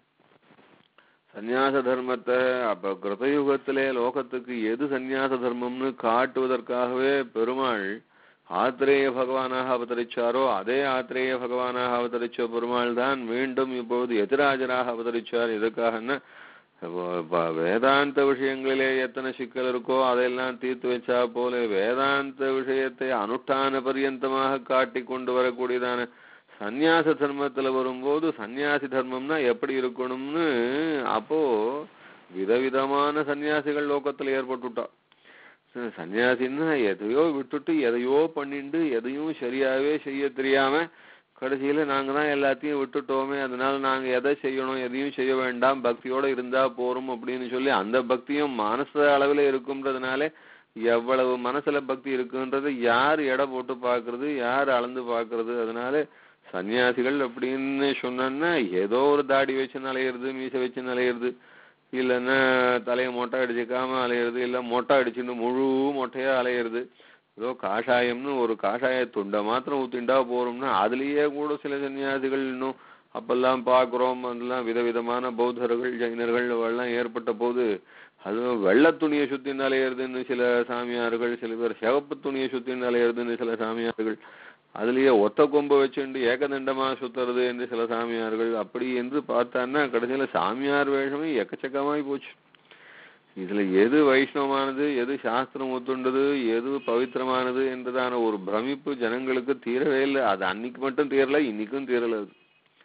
சந்நியாச தர்மத்தை அப்ப கிருதயுகத்திலே லோகத்துக்கு எது சந்நியாச தர்மம்னு காட்டுவதற்காகவே பெருமாள் ஆத்திரேய பகவானாக அவதரிச்சாரோ அதே ஆத்திரேய பகவானாக அவதரிச்ச பெருமாள் தான் மீண்டும் இப்பொழுது எதிராஜராக அவதரிச்சார் எதுக்காகன்னா வ- வ- வேதாந்த விஷயங்களிலே எத்தனை சிக்கல் இருக்கோ அதையெல்லாம் தீர்த்து வச்சா போல வேதாந்த விஷயத்தை அனுஷ்டான பரியந்தமாக காட்டி கொண்டு வரக்கூடியதான சந்நியாச தர்மத்துல வரும்போது சந்நியாசி தர்மம்னா எப்படி இருக்கணும்னு அப்போ விதவிதமான சந்நியாசிகள் லோகத்துல ஏற்பட்டுட்டா ச- சந்நியாசின்னா எதையோ விட்டுட்டு எதையோ பண்ணிண்டு எதையும் சரியாவே செய்ய தெரியாம கடைசியில நாங்க தான் எல்லாத்தையும் விட்டுட்டோமே அதனால நாங்க எதை செய்யணும் எதையும் செய்ய வேண்டாம் பக்தியோட இருந்தா போறோம் அப்படின்னு சொல்லி அந்த பக்தியும் மனச அளவுல இருக்குன்றதுனால எவ்வளவு மனசுல பக்தி இருக்குன்றது யார் எடை போட்டு பாக்குறது யார் அளந்து பாக்குறது அதனால சன்னியாசிகள் அப்படின்னு சொன்னா ஏதோ ஒரு தாடி வச்சு நலையிறது மீசை வச்சு நலையிறது இல்லைன்னா தலையை மொட்டை அடிச்சுக்காம அலையிறது இல்ல மொட்டை அடிச்சுட்டு முழு மொட்டையா அலையிறது ஏதோ காஷாயம்னு ஒரு காஷாய துண்டை மாத்திரம் ஊத்திண்டா போறோம்னா அதுலயே கூட சில சன்னியாசிகள் இன்னும் அப்பெல்லாம் பார்க்கிறோம் அதெல்லாம் விதவிதமான பௌத்தர்கள் ஜைனர்கள் எல்லாம் ஏற்பட்ட போது அதுவும் வெள்ளை துணியை சுத்தி அலையிறதுன்னு சில சாமியார்கள் சில பேர் சிவப்பு துணியை சுத்தி அலையிறதுன்னு சில சாமியார்கள் அதுலயே ஒத்த கொம்பு வச்சுண்டு ஏகதண்டமா சுத்துறது என்று சில சாமியார்கள் அப்படி என்று பார்த்தான்னா கடைசியில சாமியார் வேஷமே எக்கச்சக்கமாய் போச்சு இதுல எது வைஷ்ணவமானது எது சாஸ்திரம் ஒத்துண்டது எது பவித்திரமானது என்றதான ஒரு பிரமிப்பு ஜனங்களுக்கு தீரவே இல்லை அது அன்னைக்கு மட்டும் தீரல இன்னைக்கும் தீரல அது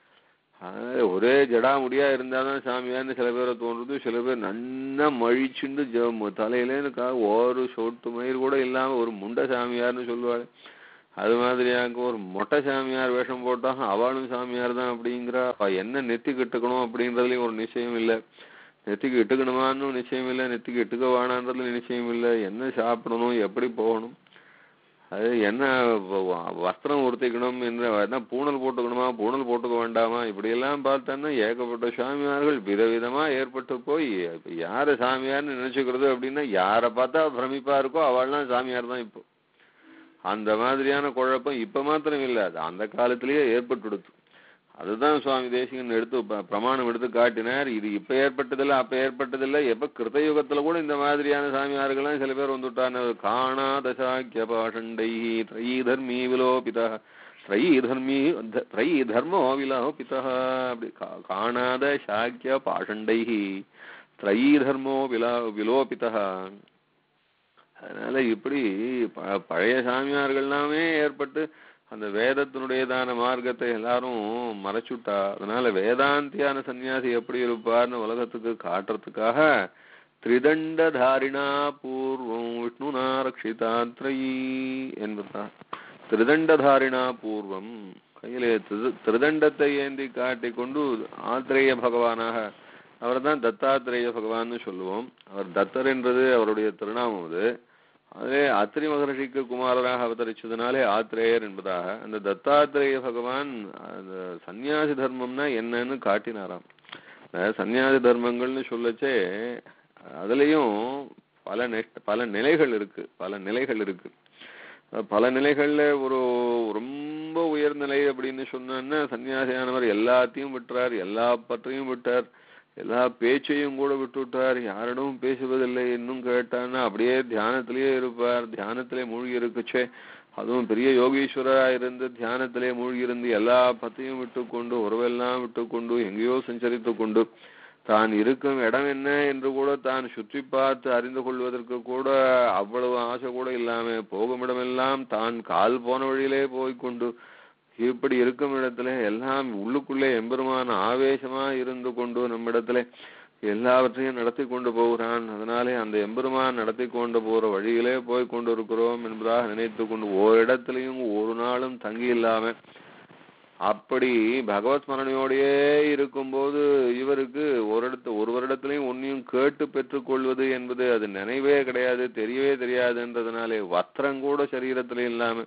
அதனால ஒரே ஜடா முடியா இருந்தாதான் சாமியார்னு சில பேரை தோன்றுது சில பேர் நன்னா மழிச்சுண்டு ஜ- தலையிலேன்னு ஒரு சொட்டு மயிர் கூட இல்லாம ஒரு முண்டை சாமியார்னு சொல்லுவாள் அது மாதிரியாக ஒரு மொட்டை சாமியார் வேஷம் போட்டா அவளும் சாமியார் தான் அப்படிங்கிறா அவ என்ன நெத்திக்கு இட்டுக்கணும் அப்படின்றதுலயும் ஒரு நிச்சயம் இல்லை நெத்திக்கு இட்டுக்கணுமான்னு நிச்சயம் இல்லை நெத்திக்கு இட்டுக்க வேணான்றதுல நிச்சயம் இல்லை என்ன சாப்பிடணும் எப்படி போகணும் அது என்ன வ- வ- வஸ்திரம் உடுத்திக்கணும் என்று என்ன பூணல் போட்டுக்கணுமா பூணல் போட்டுக்க வேண்டாமா இப்படியெல்லாம் பார்த்தோன்னா ஏகப்பட்ட சாமியார்கள் விதவிதமா ஏற்பட்டு போய் இப்ப யாரு சாமியார்னு நினைச்சுக்கிறது அப்படின்னா யாரை பார்த்தா பிரமிப்பா இருக்கோ அவள்லாம் சாமியார் தான் இப்போ அந்த மாதிரியான குழப்பம் இப்ப மாத்திரம் இல்ல அது அந்த காலத்திலேயே ஏற்பட்டுடுது அதுதான் சுவாமி தேசிகன் எடுத்து ப- பிரமாணம் எடுத்து காட்டினார் இது இப்ப ஏற்பட்டதில்ல அப்ப ஏற்பட்டதில்ல எப்ப கிருத்தயுகத்துல கூட இந்த மாதிரியான சாமியார்கள்லாம் சில பேர் வந்துட்டான காணாத சாக்கிய பாஷண்டை த்ரயீ தர்மீ விலோபிதா த்ரயீ தர்மீ த- த்ரயீ தர்மோ விலோபிதா அப்படி கா- காணாத சாக்கிய பாஷண்டை திரையீ தர்மோ விலா விலோபிதா அதனால இப்படி ப- பழைய சாமியார்கள்லாமே ஏற்பட்டு அந்த வேதத்தினுடையதான மார்க்கத்தை எல்லாரும் மறைச்சுட்டா அதனால வேதாந்தியான சன்னியாசி எப்படி இருப்பார்னு உலகத்துக்கு காட்டுறதுக்காக திரிதண்டதாரிணா பூர்வம் விஷ்ணுனா ரக்ஷிதாத்ரயி என்பதா திரிதண்டதாரிணா பூர்வம் கையிலே திரு- திருதண்டத்தை ஏந்தி காட்டிக் கொண்டு ஆத்ரேய பகவானாக அவர்தான் தத்தாத்திரேய பகவான்னு சொல்லுவோம் அவர் தத்தர் என்பது அவருடைய திருநாமம் அது அதிலே அத்திரி மகர்ஷிக்கு குமாரராக அவதரிச்சதுனாலே ஆத்ரேயர் என்பதாக அந்த தத்தாத்திரேய பகவான் அந்த சந்நியாசி தர்மம்னா என்னன்னு காட்டினாராம் அதாவது சந்நியாசி தர்மங்கள்னு சொல்லச்சே அதுலயும் பல நெ- பல நிலைகள் இருக்கு பல நிலைகள் இருக்கு அஹ் பல நிலைகள்ல ஒரு ரொம்ப உயர்நிலை அப்படின்னு சொன்னோன்னா சன்னியாசியானவர் எல்லாத்தையும் விட்டுறார் எல்லா பற்றையும் விட்டார் எல்லா பேச்சையும் கூட விட்டுவிட்டார் யாரிடமும் பேசுவதில்லை இன்னும் கேட்டான்னா அப்படியே தியானத்திலேயே இருப்பார் தியானத்திலே மூழ்கி இருக்குச்சே அதுவும் பெரிய யோகீஸ்வரரா இருந்து தியானத்திலே மூழ்கி இருந்து எல்லா பத்தையும் விட்டுக்கொண்டு உறவெல்லாம் விட்டுக்கொண்டு எங்கேயோ சஞ்சரித்து கொண்டு தான் இருக்கும் இடம் என்ன என்று கூட தான் சுற்றி பார்த்து அறிந்து கொள்வதற்கு கூட அவ்வளவு ஆசை கூட இல்லாம போகும் இடமெல்லாம் தான் கால் போன வழியிலே போய்க்கொண்டு இப்படி இருக்கும் இடத்துல எல்லாம் உள்ளுக்குள்ளே எம்பெருமான ஆவேசமா இருந்து கொண்டு நம்மிடத்துல எல்லாவற்றையும் நடத்தி கொண்டு போகிறான் அதனாலே அந்த எம்பெருமான் நடத்தி கொண்டு போற வழியிலே போய் கொண்டு இருக்கிறோம் என்பதாக நினைத்து கொண்டு ஓரிடத்திலையும் ஒரு நாளும் தங்கி இல்லாம அப்படி பகவத் ஸ்மரணையோடையே இருக்கும்போது இவருக்கு ஒரு இடத்து ஒரு வருடத்திலையும் ஒன்னையும் கேட்டு பெற்றுக்கொள்வது என்பது அது நினைவே கிடையாது தெரியவே தெரியாதுன்றதுனாலே வஸ்திரம் கூட சரீரத்துல இல்லாம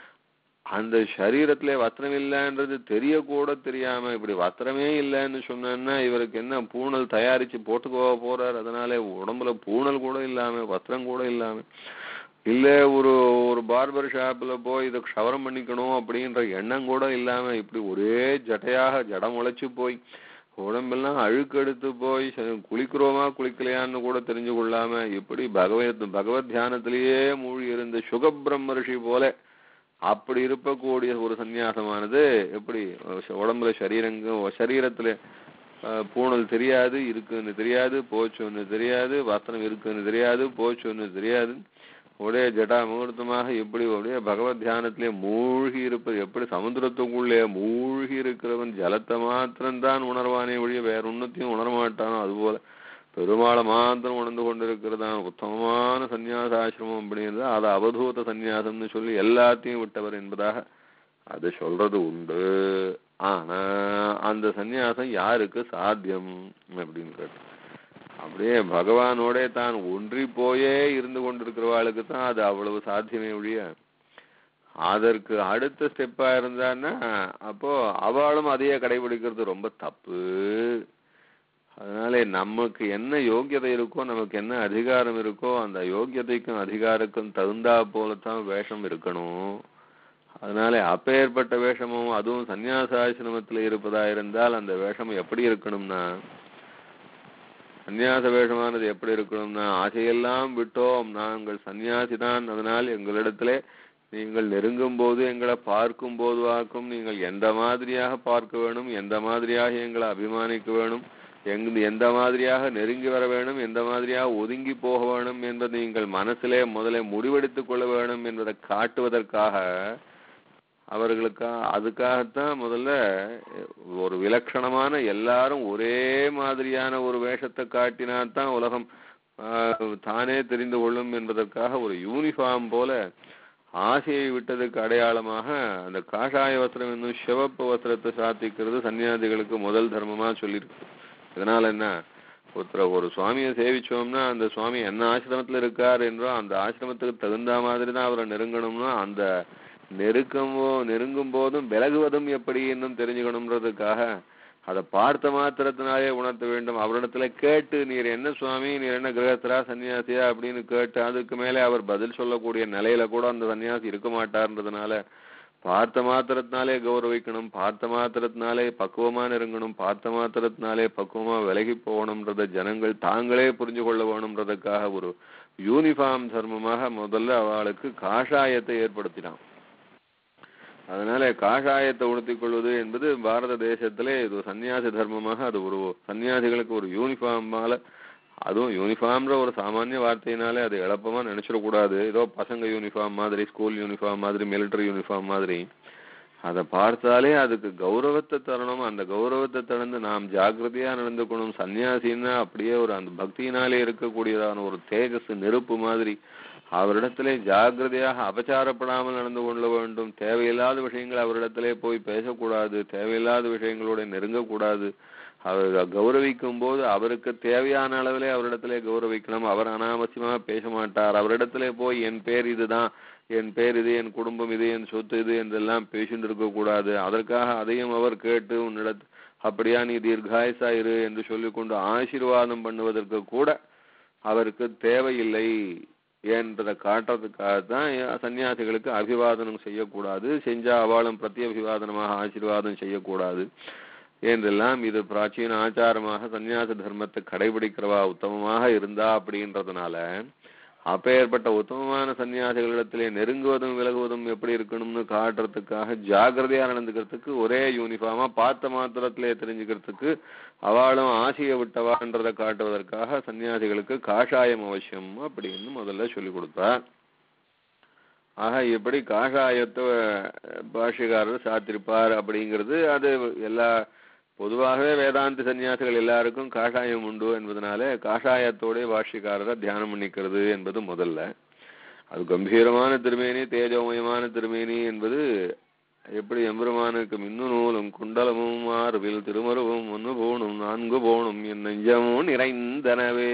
அந்த சரீரத்துல வஸ்திரம் இல்லைன்றது தெரிய கூட தெரியாம இப்படி வஸ்திரமே இல்லைன்னு சொன்னா இவருக்கு என்ன பூணல் தயாரிச்சு போட்டுக்கோ போறார் அதனால உடம்புல பூணல் கூட இல்லாம வஸ்திரம் கூட இல்லாம இல்ல ஒரு ஒரு பார்பர் ஷாப்ல போய் இதை க்ஷவரம் பண்ணிக்கணும் அப்படின்ற எண்ணம் கூட இல்லாம இப்படி ஒரே ஜட்டையாக ஜடம் உழைச்சு போய் உடம்பெல்லாம் அழுக்கெடுத்து போய் ச- குளிக்கிறோமா குளிக்கலையான்னு கூட தெரிஞ்சு கொள்ளாம இப்படி பகவத் பகவத் தியானத்திலேயே மூழ்கி இருந்த சுகபிரம்ம ரிஷி போல அப்படி இருக்கக்கூடிய ஒரு சந்நியாசமானது எப்படி அஹ் உடம்புல சரீரங்க சரீரத்துல அஹ், பூணல் தெரியாது இருக்குன்னு தெரியாது போச்சுன்னு தெரியாது வஸ்திரம் இருக்குன்னு தெரியாது போச்சுன்னு தெரியாது ஒரே ஜடா முகூர்த்தமாக எப்படி அப்படியே பகவத் தியானத்திலே மூழ்கி இருப்பது எப்படி சமுத்திரத்துக்குள்ளே மூழ்கி இருக்கிறவன் ஜலத்தை மாத்திரம்தான் உணர்வானே ஒழிய வேற ஒன்னத்தையும் உணர மாட்டானோ அதுபோல பெருமாளை மாத்திரம் உணர்ந்து கொண்டிருக்கிறதான் உத்தமமான சந்நியாசாசிரமம் அப்படிங்கிறது அது அவதூத சந்நியாசம்னு சொல்லி எல்லாத்தையும் விட்டவர் என்பதாக அது சொல்றது உண்டு ஆனா அந்த சந்நியாசம் யாருக்கு சாத்தியம் அப்படின்னு கேட்டு அப்படியே பகவானோட தான் ஒன்றி போயே இருந்து கொண்டிருக்கிறவாளுக்கு தான் அது அவ்வளவு சாத்தியமே ஒழிய அதற்கு அடுத்த ஸ்டெப்பா இருந்தான்னா அப்போ அவளும் அதையே கடைபிடிக்கிறது ரொம்ப தப்பு அதனால நமக்கு என்ன யோக்கியதை இருக்கோ நமக்கு என்ன அதிகாரம் இருக்கோ அந்த யோக்கியதைக்கும் அதிகாரக்கும் தகுந்தா போலத்தான் வேஷம் இருக்கணும் அதனால அப்பேற்பட்ட வேஷமும் அதுவும் சந்நியாசாசிரமத்தில் இருப்பதா இருந்தால் அந்த வேஷம் எப்படி இருக்கணும்னா சந்நியாச வேஷமானது எப்படி இருக்கணும்னா ஆசையெல்லாம் விட்டோம் நாங்கள் சந்நியாசி தான் அதனால் எங்களிடத்திலே நீங்கள் நெருங்கும் போது எங்களை பார்க்கும் போது வாக்கும் நீங்கள் எந்த மாதிரியாக பார்க்க வேணும் எந்த மாதிரியாக எங்களை அபிமானிக்க வேணும் எங் எந்த மாதிரியாக நெருங்கி வர வேணும் எந்த மாதிரியாக ஒதுங்கி போக வேணும் என்பதை நீங்கள் மனசிலே முதலே முடிவெடுத்துக் கொள்ள வேணும் என்பதை காட்டுவதற்காக அவர்களுக்கா அதுக்காகத்தான் முதல்ல ஒரு விலட்சணமான எல்லாரும் ஒரே மாதிரியான ஒரு வேஷத்தை காட்டினாத்தான் உலகம் ஆஹ், தானே தெரிந்து கொள்ளும் என்பதற்காக ஒரு யூனிஃபார்ம் போல ஆசையை விட்டதுக்கு அடையாளமாக அந்த காஷாய வஸ்திரம் என்னும் சிவப்பு வஸ்திரத்தை சாத்திக்கிறது சன்னியாசிகளுக்கு முதல் தர்மமா சொல்லியிருக்கு இதனால என்ன ஒருத்தர ஒரு சுவாமியை சேவிச்சோம்னா அந்த சுவாமி என்ன ஆசிரமத்துல இருக்கார் என்றோ அந்த ஆசிரமத்துக்கு தகுந்த மாதிரி தான் அவரை நெருங்கணும்னா அந்த நெருக்கமோ நெருங்கும் போதும் விலகுவதும் எப்படி இன்னும் தெரிஞ்சுக்கணும்ன்றதுக்காக அதை பார்த்த மாத்திரத்தினாலே உணர்த்த வேண்டும் அவரிடத்துல கேட்டு நீர் என்ன சுவாமி நீர் என்ன கிரகஸ்தரா சன்னியாசியா அப்படின்னு கேட்டு அதுக்கு மேலே அவர் பதில் சொல்லக்கூடிய நிலையில கூட அந்த சன்னியாசி இருக்க மாட்டார்ன்றதுனால பார்த்த மாத்திரத்தினாலே கௌரவிக்கணும் பார்த்த மாத்திரத்தினாலே பக்குவமா நெருங்கணும் பார்த்த மாத்திரத்தினாலே பக்குவமா விலகி போகணும்ன்றத ஜனங்கள் தாங்களே புரிஞ்சு கொள்ள வேணும்ன்றதுக்காக ஒரு யூனிஃபார்ம் தர்மமாக முதல்ல அவளுக்கு காஷாயத்தை ஏற்படுத்தினான் அதனால காஷாயத்தை உடுத்திக் கொள்வது என்பது பாரத தேசத்திலே இது ஒரு சன்னியாசி தர்மமாக அது ஒரு சன்னியாசிகளுக்கு ஒரு யூனிஃபார்மால அதுவும் யூனிஃபார்ம்ன்ற ஒரு சாமானிய வார்த்தையினாலே அது எளப்பமா நினைச்சிடக்கூடாது ஏதோ பசங்க யூனிஃபார்ம் மாதிரி ஸ்கூல் யூனிஃபார்ம் மாதிரி மிலிட்டரி யூனிஃபார்ம் மாதிரி அதை பார்த்தாலே அதுக்கு கௌரவத்தை தரணும் அந்த கௌரவத்தை தடந்து நாம் ஜாக்கிரதையா நடந்துக்கணும் சன்னியாசின்னா அப்படியே ஒரு அந்த பக்தியினாலே இருக்கக்கூடியதான ஒரு தேஜஸ் நெருப்பு மாதிரி அவரிடத்திலே ஜாக்கிரதையாக அபச்சாரப்படாமல் நடந்து கொள்ள வேண்டும் தேவையில்லாத விஷயங்கள் அவரிடத்திலே போய் பேசக்கூடாது தேவையில்லாத விஷயங்களோட நெருங்கக்கூடாது அவர் கௌரவிக்கும் போது அவருக்கு தேவையான அளவிலே அவரிடத்திலே கௌரவிக்கணும் அவர் அனாவசியமாக பேச மாட்டார் அவரிடத்திலே போய் என் பேர் இதுதான் என் பேர் இது என் குடும்பம் இது என் சொத்து இது என்றெல்லாம் பேசிட்டு இருக்க கூடாது அதற்காக அதையும் அவர் கேட்டு உன்னிடத் அப்படியா நீ தீர்காயசா இரு என்று சொல்லிக்கொண்டு ஆசீர்வாதம் பண்ணுவதற்கு கூட அவருக்கு தேவையில்லை என்றதை காட்டுறதுக்காக தான் சன்னியாசிகளுக்கு அபிவாதனம் செய்யக்கூடாது செஞ்சா அவளும் பிரத்யபிவாதனமாக ஆசீர்வாதம் செய்யக்கூடாது என்றெல்லாம் இது பிராச்சீன ஆச்சாரமாக சன்னியாச தர்மத்தை கடைபிடிக்கிறவா உத்தமமாக இருந்தா அப்படின்றதுனால அப்பேற்பட்ட உத்தமமான சன்னியாசிகளிடத்திலே நெருங்குவதும் விலகுவதும் எப்படி இருக்கணும்னு காட்டுறதுக்காக ஜாகிரதையா நடந்துக்கிறதுக்கு ஒரே யூனிஃபார்மா பார்த்த மாத்திரத்திலே தெரிஞ்சுக்கிறதுக்கு அவளும் ஆசையை விட்டவான்றதை காட்டுவதற்காக சன்னியாசிகளுக்கு காஷாயம் அவசியம் அப்படின்னு முதல்ல சொல்லி கொடுத்தார் ஆக எப்படி காஷாயத்தை பாஷ்யக்காரர் சாத்திருப்பார் அப்படிங்கிறது அது எல்லா பொதுவாகவே வேதாந்த சன்னியாசிகள் எல்லாருக்கும் காஷாயம் உண்டு என்பதனால காஷாயத்தோட பாஷ்யக்காரரை தியானம் பண்ணிக்கிறது என்பது முதல்ல அது கம்பீரமான திருமேனி தேஜோமயமான திருமேனி என்பது எப்படி எம்பெருமானுக்கு மின்னு நூலும் குண்டலமும் மார்பில் திருமருவும் ஒன்று போணும் நான்கு போணும் என் நெஞ்சமும் நிறைந்தனவே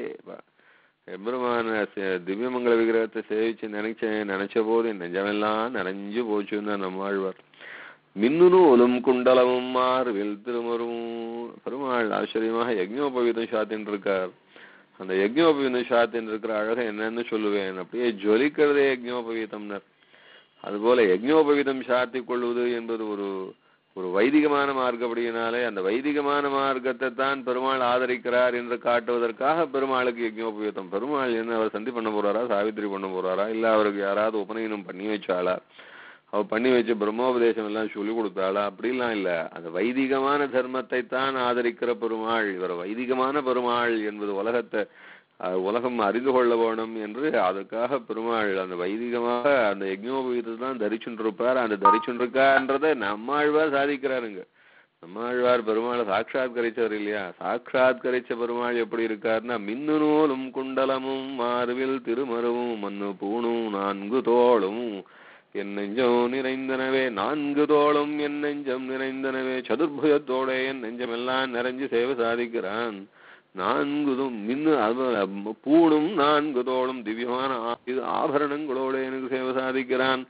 எம்பெருமான திவ்யமங்கல விக்கிரகத்தை சேவிச்சு நினைச்சேன் நினைச்ச போது என் நெஞ்சமெல்லாம் நிறைஞ்சு போச்சுன்னு நம்மாழ்வார் மின்னுநூலும் குண்டலமும் மார்பில் திருமரும் பெருமாள் ஆச்சரியமாக யஜ்ஞோபவீதம் சாத்தின்னு இருக்கார் அந்த யஜ்ஞோபவீதம் சாத்தின்னு இருக்கிற அழகை என்னன்னு சொல்லுவேன் அப்படியே ஜொலிக்கிறதே யஜ்ஞோபவீதம்னர் அதுபோல யஜ்ஞோபவீதம் சாத்தி கொள்வது என்பது ஒரு ஒரு வைதிகமான மார்க்கப்படியினாலே அந்த வைதிகமான மார்க்கத்தை தான் பெருமாள் ஆதரிக்கிறார் என்று காட்டுவதற்காக பெருமாளுக்கு யஜ்ஞோபவீதம் பெருமாள் என்ன அவர் சந்தி பண்ண போறாரா சாவித்திரி பண்ண போறாரா இல்ல அவருக்கு யாராவது உபநயனம் பண்ணி வச்சாளா அவ பண்ணி வச்ச பிரம்மோபதேசம் எல்லாம் சொல்லி கொடுத்தாளா அப்படிலாம் இல்ல அந்த வைதிகமான தர்மத்தை தான் ஆதரிக்கிற பெருமாள் இவர் வைதிகமான பெருமாள் என்பது உலகத்தை உலகம் அறிந்து கொள்ள வேணும் என்று அதுக்காக பெருமாள் அந்த வைதிகமாக அந்த யஜ்னோபவீதத்தை தான் தரிச்சுருப்பார் அந்த தரிச்சுருக்கான்றத நம்மாழ்வார் சாதிக்கிறாருங்க நம்மாழ்வார் பெருமாளை சாட்சாத்கரிச்சவர் இல்லையா சாட்சாத்கரிச்ச பெருமாள் எப்படி இருக்காருன்னா மின்னு நூலும் குண்டலமும் மார்பில் திருமருவும் மண்ணு பூணும் நான்கு தோளும் என் நெஞ்சம் நிறைந்தனவே நான்கு தோளும் என் நெஞ்சம் நிறைந்தனவே சதுர்புஜத்தோட என் நெஞ்சம் எல்லாம் நிறைஞ்சு சேவை சாதிக்கிறான் நான்குதும் மின்னு பூணும் நான்கு தோளும் திவ்யமான இது ஆபரணங்களோட எனக்கு சேவை சாதிக்கிறான்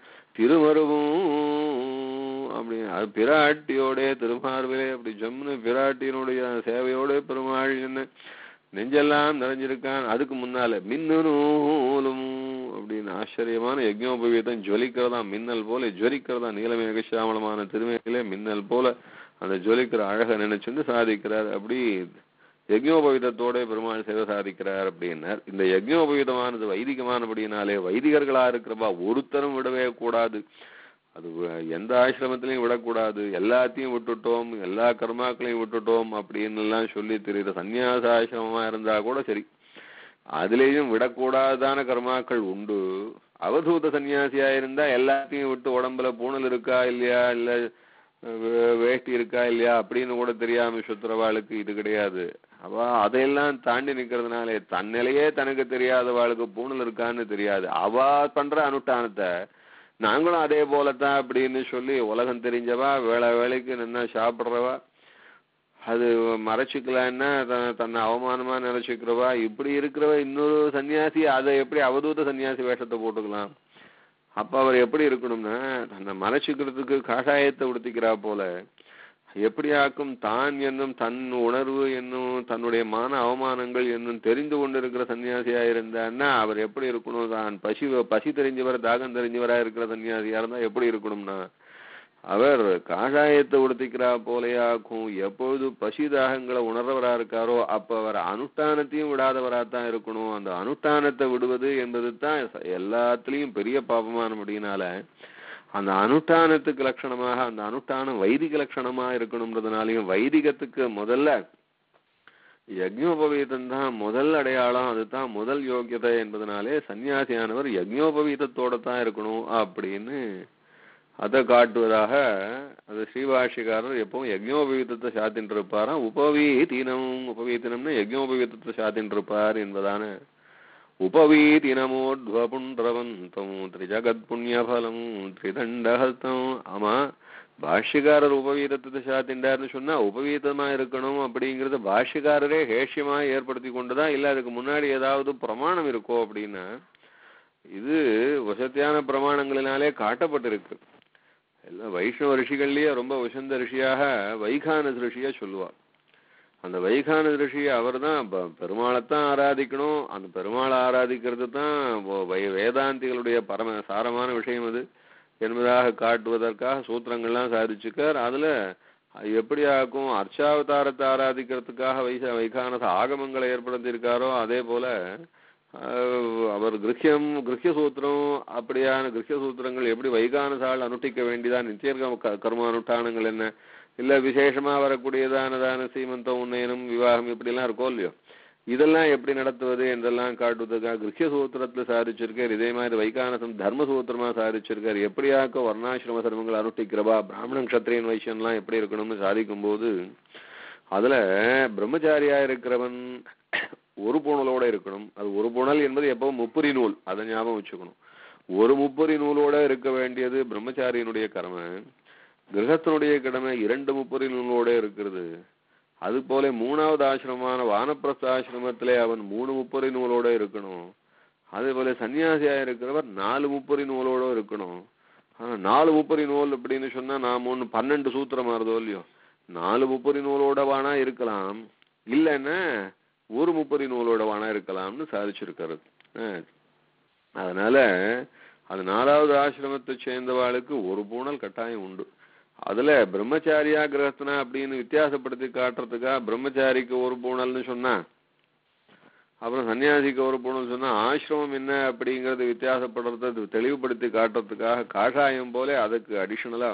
திருமருவும் அப்படி அது பிராட்டியோட திருமார்பிலே அப்படி ஜம்னு பிராட்டியினுடைய சேவையோட பெருமாள் என்ன நெஞ்செல்லாம் நிறைஞ்சிருக்கான் அதுக்கு முன்னால மின்னு நூலும் அப்படின்னு ஆச்சரியமான யஜ்னோபவீதம் ஜொலிக்கிறதா மின்னல் போல ஜொலிக்கிறதா நீலமேக சாமளமான திருமையிலே மின்னல் போல அந்த ஜொலிக்கிற அழக நினைச்சுன்னு சாதிக்கிறார் அப்படி யஜ்னோபவீதத்தோட பெருமாள் சேவை சாதிக்கிறார் அப்படின்னார் இந்த யஜ்னோபவீதமானது வைதிகமானபடினாலே வைதிகர்களா இருக்கிறவா ஒருத்தரும் விடவே கூடாது அது எந்த ஆசிரமத்திலையும் விடக்கூடாது எல்லாத்தையும் விட்டுட்டோம் எல்லா கர்மாக்களையும் விட்டுட்டோம் அப்படின்னு எல்லாம் சொல்லி தெரியுற சந்நியாச ஆசிரமமா இருந்தா கூட சரி அதுலேயும் விடக்கூடாதான கர்மாக்கள் உண்டு அவதூத சன்னியாசியா இருந்தா எல்லாத்தையும் விட்டு உடம்புல பூணல் இருக்கா இல்லையா இல்ல வேஷ்டி இருக்கா இல்லையா அப்படின்னு கூட தெரியாம சுத்துறவாளுக்கு இது கிடையாது அவ அதையெல்லாம் தாண்டி நிக்கிறதுனாலே தன்னிலையே தனக்கு தெரியாதவாளுக்கு பூணல் இருக்கான்னு தெரியாது அவ பண்ற அனுஷ்டானத்தை நாங்களும் அதே போலத்தான் அப்படின்னு சொல்லி உலகம் தெரிஞ்சவா வேலை வேலைக்கு நின்னா சாப்பிட்றவா அது மறைச்சிக்கலான்னா தன்னை அவமானமா நினைச்சுக்கிறவா இப்படி இருக்கிறவ இன்னொரு சன்னியாசி அதை எப்படி அவதூத சன்னியாசி வேஷத்தை போட்டுக்கலாம் அப்ப அவர் எப்படி இருக்கணும்னா தன்னை மறைச்சிக்கிறதுக்கு காஷாயத்தை உடுத்திக்கிறா போல எப்படியாக்கும் தான் என்னும் தன் உணர்வு என்னும் தன்னுடைய மான அவமானங்கள் என்னும் தெரிந்து கொண்டிருக்கிற சன்னியாசியா இருந்தான்னா அவர் எப்படி இருக்கணும் தான் பசி பசி தெரிஞ்சவர் தாகம் தெரிஞ்சவரா இருக்கிற சன்னியாசியா இருந்தா எப்படி இருக்கணும்னா அவர் காஷாயத்தை உடுத்திக்கிறா போலையாக்கும் எப்பொழுது பசி தாகங்களை உணர்றவரா இருக்காரோ அப்ப அவர் அனுஷ்டானத்தையும் விடாதவரா தான் இருக்கணும் அந்த அனுஷ்டானத்தை விடுவது என்பது தான் எல்லாத்துலயும் பெரிய பாபமானபடினால அந்த அனுஷ்டானத்துக்கு லட்சணமாக அந்த அனுஷ்டானம் வைதிக லட்சணமா இருக்கணும்ன்றதுனாலையும் வைதிகத்துக்கு முதல்ல யஜ்ஞோபவீதம் தான் முதல் அடையாளம் அதுதான் முதல் யோக்கியதை என்பதனாலே சன்னியாசியானவர் யஜ்ஞோபவீதத்தோட தான் இருக்கணும் அப்படின்னு அதை காட்டுவதாக அது ஸ்ரீபாஷிகாரர் எப்பவும் யஜ்ஞோபவீதத்தை சாத்தின்னு இருப்பாராம் உபவீதீனம் உபவீதனம்னு யஜ்ஞோபவீதத்தை சாத்தின்னு இருப்பார் என்பதான உபவீதினமோத்வபுண்டவந்தம் திரிஜகத் புண்ணியபலம் திரிதண்டஹஸ்தம் ஆமா பாஷ்யக்காரர் உபவீதத்தை சாத்திண்டார்னு சொன்னா உபவீதமா இருக்கணும் அப்படிங்கறது பாஷ்யக்காரரே ஹேஷ்யமா ஏற்படுத்தி கொண்டுதான் இல்ல அதுக்கு முன்னாடி ஏதாவது பிரமாணம் இருக்கோ அப்படின்னா இது வசத்தியான பிரமாணங்களினாலே காட்டப்பட்டிருக்கு எல்லாம் வைஷ்ணவ ரிஷிகள்லயே ரொம்ப வசந்த ரிஷியாக வைகானஸ் ரிஷியா சொல்லுவா அந்த வைகானஸ் ரிஷி அவர் தான் பெருமாளைத்தான் ஆராதிக்கணும் அந்த பெருமாளை ஆராதிக்கிறது தான் வ- வை- வேதாந்திகளுடைய பரம சாரமான விஷயம் அது என்பதாக காட்டுவதற்காக சூத்திரங்கள்லாம் சாதிச்சுக்கார் அதுல அது எப்படி ஆக்கும் அர்ச்சாவதாரத்தை ஆராதிக்கிறதுக்காக வைச வைகானச ஆகமங்களை ஏற்படுத்தியிருக்காரோ அதே போல ஆஹ், அவர் கிருஹ்யம் கிருஹ்ய சூத்திரம் அப்படியான கிருஹ்ய சூத்திரங்கள் எப்படி வைகானசால் அனுஷ்டிக்க வேண்டியதா நித்திய க- கர்ம அனுஷ்டானங்கள் என்ன இல்ல விசேஷமா வரக்கூடியதானதான சீமந்தம் உன்னயனம் விவாகம் இப்படிலாம் இருக்கோ இல்லையோ இதெல்லாம் எப்படி நடத்துவது என்றெல்லாம் காட்டுவதற்காக கிருஷ்ய சூத்திரத்துல சாதிச்சிருக்கார் இதே மாதிரி வைகானசம் தர்ம சூத்திரமா சாதிச்சிருக்கார் எப்படியாக்க வர்ணாசிரம தர்மங்கள் அனுஷ்டிக்கிறவா பிராமணன் கத்திரியன் வைசியன்லாம் எப்படி இருக்கணும்னு சாதிக்கும் போது அதுல பிரம்மச்சாரியா இருக்கிறவன் ஒரு புணலோட இருக்கணும் அது ஒரு புணல் என்பது எப்பவும் முப்புரி நூல் அதை ஞாபகம் வச்சுக்கணும் ஒரு முப்புரி நூலோட இருக்க வேண்டியது பிரம்மச்சாரியினுடைய கடமை கிரகத்தினுடைய கடமை இரண்டு முப்புரி நூலோட இருக்கிறது அது போல மூணாவது ஆசிரமமான வானப்பிரஸ்த ஆசிரமத்திலே அவன் மூணு முப்பொறி நூலோட இருக்கணும் அதே போல சன்னியாசியா இருக்கிறவர் நாலு முப்பொறி நூலோட இருக்கணும் ஆனா நாலு முப்பொறி நூல் அப்படின்னு சொன்னா நான் மூணு பன்னெண்டு சூத்திரம் மாறுதோ இல்லையோ நாலு முப்பொறி நூலோட வேணா இருக்கலாம் இல்லைன்னா ஒரு முப்பொறி நூலோட வேணா இருக்கலாம்னு சாதிச்சிருக்காரு அஹ் அதனால அது நாலாவது ஆசிரமத்தை சேர்ந்தவாளுக்கு ஒரு பூணல் கட்டாயம் உண்டு அதுல பிரம்மச்சாரியா கிரகஸ்தனா அப்படின்னு வித்தியாசப்படுத்தி காட்டுறதுக்காக பிரம்மச்சாரிக்கு ஒரு பூணல்னு சொன்னா அப்புறம் சன்னியாசிக்கு ஒரு பூணல் சொன்னா ஆசிரமம் என்ன அப்படிங்கறது வித்தியாசப்படுறத தெளிவுபடுத்தி காட்டுறதுக்காக காஷாயம் போல அதுக்கு அடிஷனலா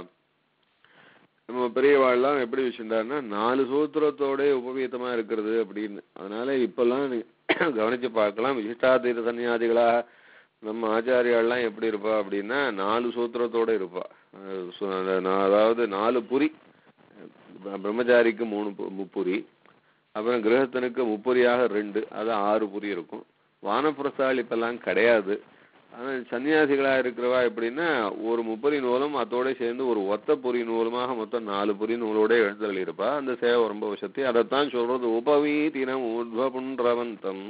நம்ம பெரியவாள்லாம் எப்படி வச்சிருந்தாருன்னா நாலு சூத்திரத்தோட உபவீதமா இருக்கிறது அப்படின்னு அதனால இப்பெல்லாம் நீ கவனிச்சு பார்க்கலாம் விசிஷ்டாதீத சன்னியாதிகளா நம்ம ஆச்சாரியாள்லாம் எப்படி இருப்பா அப்படின்னா நாலு சூத்திரத்தோட இருப்பா அஹ் சு- அந்த நா- அதாவது நாலு புரி ப- பிரம்மச்சாரிக்கு மூணு பு- முப்புரி அப்புறம் கிரகஸ்தனுக்கு முப்புரியாக ரெண்டு அது ஆறு புரி இருக்கும் வானப்பிரசால் இப்பெல்லாம் கிடையாது ஆனா சன்னியாசிகளா இருக்கிறவா எப்படின்னா ஒரு முப்பரி நூலும் அதோட சேர்ந்து ஒரு ஒத்த பொறி நூலுமாக மொத்தம் நாலு பொறி நூலோட எழுந்தருளி இருப்பா அந்த சேவை ரொம்ப வசதி அதைத்தான் சொல்றது உபவீதினம் உத்வபுன்றவந்தம்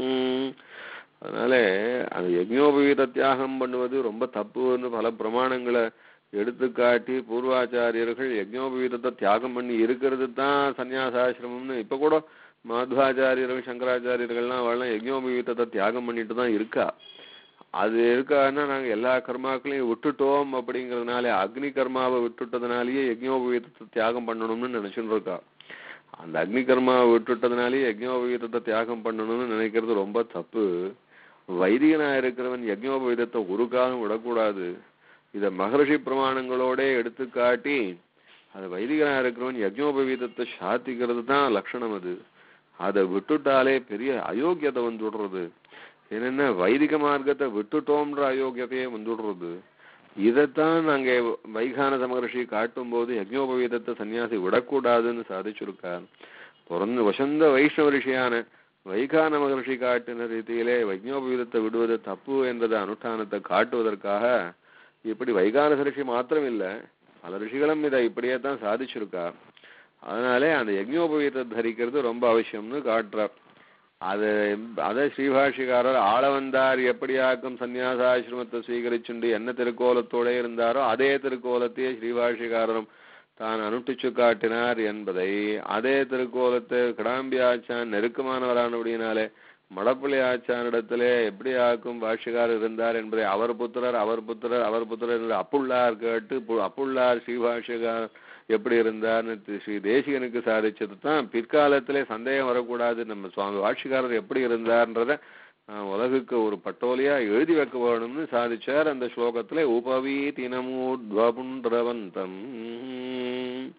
அதனால அந்த யஜ்ஞோபவீத தியாகம் பண்ணுவது ரொம்ப தப்புன்னு பல பிரமாணங்களை எடுத்து காட்டி பூர்வாச்சாரியர்கள் யஜ்ஞோபவீதத்தை தியாகம் பண்ணி இருக்கிறது தான் சன்னியாசாசிரமம்னு இப்ப கூட மாத்வாச்சாரியர்கள் சங்கராச்சாரியர்கள்லாம் அவள்லாம் யஜ்ஞோபவீதத்தை தியாகம் பண்ணிட்டு தான் இருக்கா அது இருக்கான்னா நாங்க எல்லா கர்மாக்களையும் விட்டுட்டோம் அப்படிங்கறதுனால அக்னி கர்மாவை விட்டுட்டதுனாலயே யஜ்ஞோபவீதத்தை தியாகம் பண்ணணும்னு நினைச்சுட்டு இருக்கா அந்த அக்னி கர்மாவை விட்டுட்டதுனாலயே யஜ்ஞோபவீதத்தை தியாகம் பண்ணணும்னு நினைக்கிறது ரொம்ப தப்பு வைதிகனா இருக்கிறவன் யஜ்ஞோபவீதத்தை ஒரு காலம் விடக்கூடாது இத மகர்ஷி பிரமாணங்களோட எடுத்து காட்டி அது வைதிகனா இருக்கிறவன் யஜ்ஞோபவீதத்தை சாத்திக்கிறது தான் லட்சணம் அது அதை விட்டுட்டாலே பெரிய அயோக்கியத்தை வந்துடுறது என்னென்ன வைதிக மார்க்கத்தை விட்டுட்டோம்ன்ற அயோக்கியத்தையே வந்துடுறது இதைத்தான் நாங்க வைகானத மகர்ஷி காட்டும் போது யஜ்ஞோபவீதத்தை சன்னியாசி விடக்கூடாதுன்னு சாதிச்சிருக்கார் பிறந்த வசந்த வைஷ்ணவ ரிஷியான வைகான மகர்ஷி காட்டின ரீதியிலே யஜ்ஞோபவீதத்தை விடுவது தப்பு என்றது அனுஷ்டானத்தை காட்டுவதற்காக இப்படி வைகான ரிஷி மாத்திரம் இல்ல பல ரிஷிகளும் இதை இப்படியே தான் சாதிச்சிருக்கா அதனாலே அந்த யஜ்ஞோபவீதத்தை தரிக்கிறது ரொம்ப அவசியம்னு காட்டுறார் அது அதை ஸ்ரீபாஷிகாரர் ஆளவந்தார் எப்படியாக்கும் சந்நியாசாசிரமத்தை ஸ்வீகரிச்சுண்டு என்ன திருக்கோலத்தோட இருந்தாரோ அதே திருக்கோலத்தையே ஸ்ரீபாஷிகாரரும் தான் அனுஷ்டிச்சு காட்டினார் என்பதை அதே திருக்கோலத்தை கிடாம்பி ஆச்சான் நெருக்கமானவரானபடியினாலே மடப்பள்ளி ஆச்சானிடத்திலே எப்படி ஆக்கும் பாஷ்யக்காரர் இருந்தார் என்பதை அவர் புத்திரர் அவர் புத்திரர் அவர் புத்திரர் என்று அப்புள்ளார் கேட்டு பு- அப்புள்ளார் ஸ்ரீபாஷ்யகார் எப்படி இருந்தார்னு தி- ஸ்ரீ தேசிகனுக்கு சாதிச்சது தான் பிற்காலத்திலே சந்தேகம் வரக்கூடாது நம்ம சுவாமி பாஷ்யக்காரர் எப்படி இருந்தார்ன்றத ஆஹ், உலகுக்கு ஒரு பட்டோலியா எழுதி வைக்க வேணும்னு சாதிச்சார் அந்த ஸ்லோகத்துல உபவீதினமூத்வபுன்றவந்தம்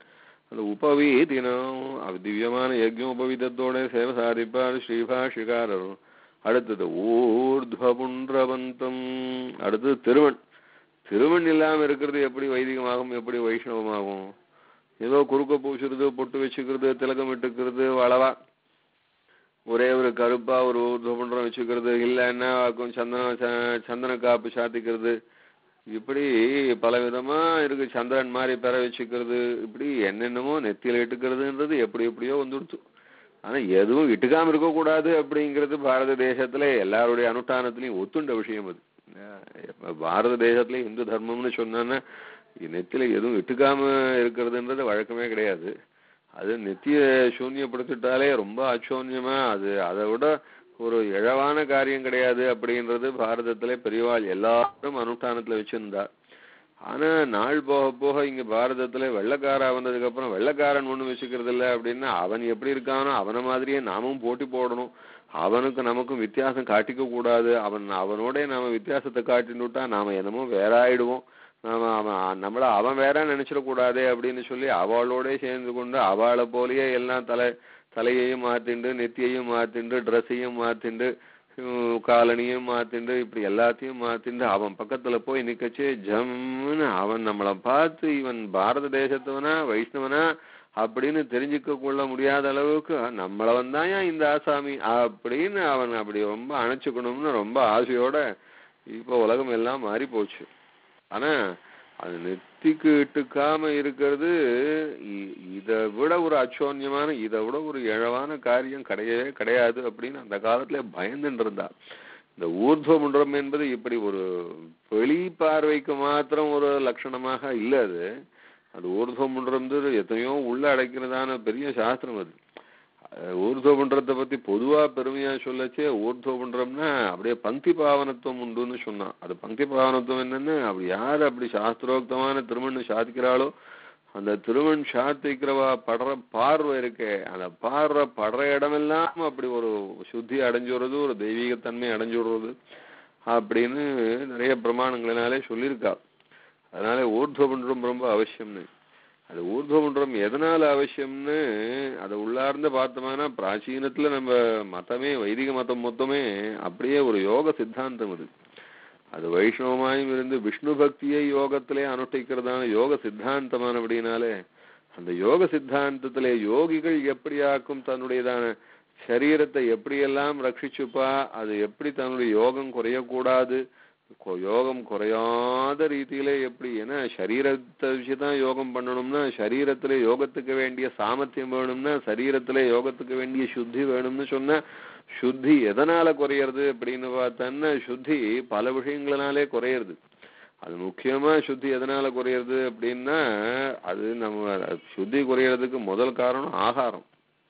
அந்த உபவீதினம் அது திவ்யமான யஜ்யம் உபவீதத்தோட சேவை சாதிப்பார் ஸ்ரீபாஷிகாரர் அடுத்தது ஊர்துவபுன்றவந்தம் அடுத்தது திருவன் திருவன் இல்லாம இருக்கிறது எப்படி வைதிகமாகும் எப்படி வைஷ்ணவமாகும் ஏதோ குறுக்க பூசுறது பொட்டு வச்சுக்கிறது திலகம் இட்டுக்கிறது வளவா ஒரே ஒரு கருப்பா ஒரு ஊர்துவபுன்றம் வச்சுக்கிறது இல்லைன்னா கொஞ்சம் சந்தன ச- சந்தன காப்பு சாத்திக்கிறது இப்படி பல விதமா இருக்கு சந்திரன் மாதிரி பெற வச்சுக்கிறது இப்படி என்னென்னமோ நெத்தியில இட்டுக்கிறதுன்றது எப்படி எப்படியோ வந்துடுச்சு ஆனா எதுவும் இட்டுக்காம இருக்க கூடாது அப்படிங்கிறது பாரத தேசத்துல எல்லாருடைய அனுஷ்டானத்திலையும் ஒத்துண்ட விஷயம் அது அஹ் பாரத தேசத்துல இந்து தர்மம்னு சொன்னான்னா நெத்தியில எதுவும் இட்டுக்காம இருக்கிறதுன்றது வழக்கமே கிடையாது அது நெத்திய சூன்யப்படுத்திட்டாலே ரொம்ப அச்சோன்யமா அது அதை விட ஒரு இழவான காரியம் கிடையாது அப்படின்றது பாரதத்திலே பெரியவாள் எல்லாரும் அனுஷ்டானத்துல வச்சிருந்தா ஆனா நாள் போக போக இங்க பாரதத்துல வெள்ளக்காரா வந்ததுக்கு அப்புறம் வெள்ளக்காரன் ஒண்ணு வச்சுக்கிறது இல்ல அப்படின்னா அவன் எப்படி இருக்கானோ அவன மாதிரியே நாமும் போட்டி போடணும் அவனுக்கு நமக்கும் வித்தியாசம் காட்டிக்க கூடாது அவன் அவனோட நாம வித்தியாசத்தை காட்டினுட்டா நாம என்னமோ வேற ஆயிடுவோம் நாம அவன் நம்மள அவன் வேற நினைச்சிடக்கூடாதே அப்படின்னு சொல்லி அவளோட சேர்ந்து கொண்டு அவளை போலயே எல்லாம் தலை தலையையும் மாத்திண்டு நெத்தியையும் மாத்திண்டு ட்ரெஸ்ஸையும் மாத்திண்டு ஹம், காலணியும் மாத்திண்டு இப்படி எல்லாத்தையும் மாத்திண்டு அவன் பக்கத்துல போய் நிக்கச்சு ஜம்முன்னு அவன் நம்மளை பார்த்து இவன் பாரத தேசத்தவனா வைஷ்ணவனா அப்படின்னு தெரிஞ்சுக்க கொள்ள முடியாத அளவுக்கு நம்மள வந்தாயா இந்த ஆசாமி அப்படின்னு அவன் அப்படி ரொம்ப அணைச்சுக்கணும்னு ரொம்ப ஆசையோட இப்போ உலகம் எல்லாம் மாறி போச்சு ஆனா அது நெத்திக்கு இட்டுக்காம இருக்கிறது இ- இதை விட ஒரு அச்சோன்யமான இதை விட ஒரு இழவான காரியம் கிடையவே கிடையாது அப்படின்னு அந்த காலத்துல பயந்துட்டு இருந்தா இந்த ஊர்துவமுன்றம் என்பது இப்படி ஒரு வெளி பார்வைக்கு மாத்திரம் ஒரு லட்சணமாக இல்ல அது அது ஊர்துவமுன்றது எத்தனையோ உள்ள அடைக்கிறதான பெரிய சாஸ்திரம் அது அஹ் ஊர்துவபுன்றத்தை பத்தி பொதுவா பெருமையா சொல்லச்சே ஊர்துவபுன்றம்னா அப்படியே பங்கி பாவனத்துவம் உண்டுன்னு சொன்னான் அது பங்கி பாவனத்துவம் என்னன்னு அப்படி யார் அப்படி சாஸ்திரோக்தமான திருமணம் சாதிக்கிறாளோ அந்த திருமண் சாத்திக்கிறவா படுற பார்வை இருக்கே அந்த பார்வை படுற இடமெல்லாம் அப்படி ஒரு சுத்தி அடைஞ்சு வர்றது ஒரு தெய்வீகத்தன்மை அடைஞ்சு வர்றது அப்படின்னு நிறைய பிரமாணங்களினாலே சொல்லியிருக்கா அதனால ஊர்துவபுன்றம் ரொம்ப அவசியம்னு அது ஊர்துவமன்றம் எதனால அவசியம்னு அதை உள்ளார்ந்து பார்த்தோம்னா பிராச்சீனத்துல நம்ம மதமே வைதிக மதம் மொத்தமே அப்படியே ஒரு யோக சித்தாந்தம் அது அது வைஷ்ணவமாயும் இருந்து விஷ்ணு பக்தியை யோகத்திலே அனுஷ்டிக்கிறதான யோக சித்தாந்தமானபடினாலே அந்த யோக சித்தாந்தத்திலே யோகிகள் எப்படியாக்கும் தன்னுடையதான சரீரத்தை எப்படியெல்லாம் ரட்சிச்சுப்பா அது எப்படி தன்னுடைய யோகம் குறையக்கூடாது கொ- யோகம் குறையாத ரீதியிலே எப்படி ஏன்னா சரீரத்தை வச்சுதான் யோகம் பண்ணணும்னா சரீரத்திலே யோகத்துக்கு வேண்டிய சாமர்த்தியம் வேணும்னா சரீரத்திலே யோகத்துக்கு வேண்டிய சுத்தி வேணும்னு சொன்னா சுத்தி எதனால குறையறது அப்படின்னு பார்த்தோன்னா சுத்தி பல விஷயங்களினாலே குறையறது அது முக்கியமா சுத்தி எதனால குறையறது அப்படின்னா அது நம்ம சுத்தி குறையறதுக்கு முதல் காரணம் ஆகாரம்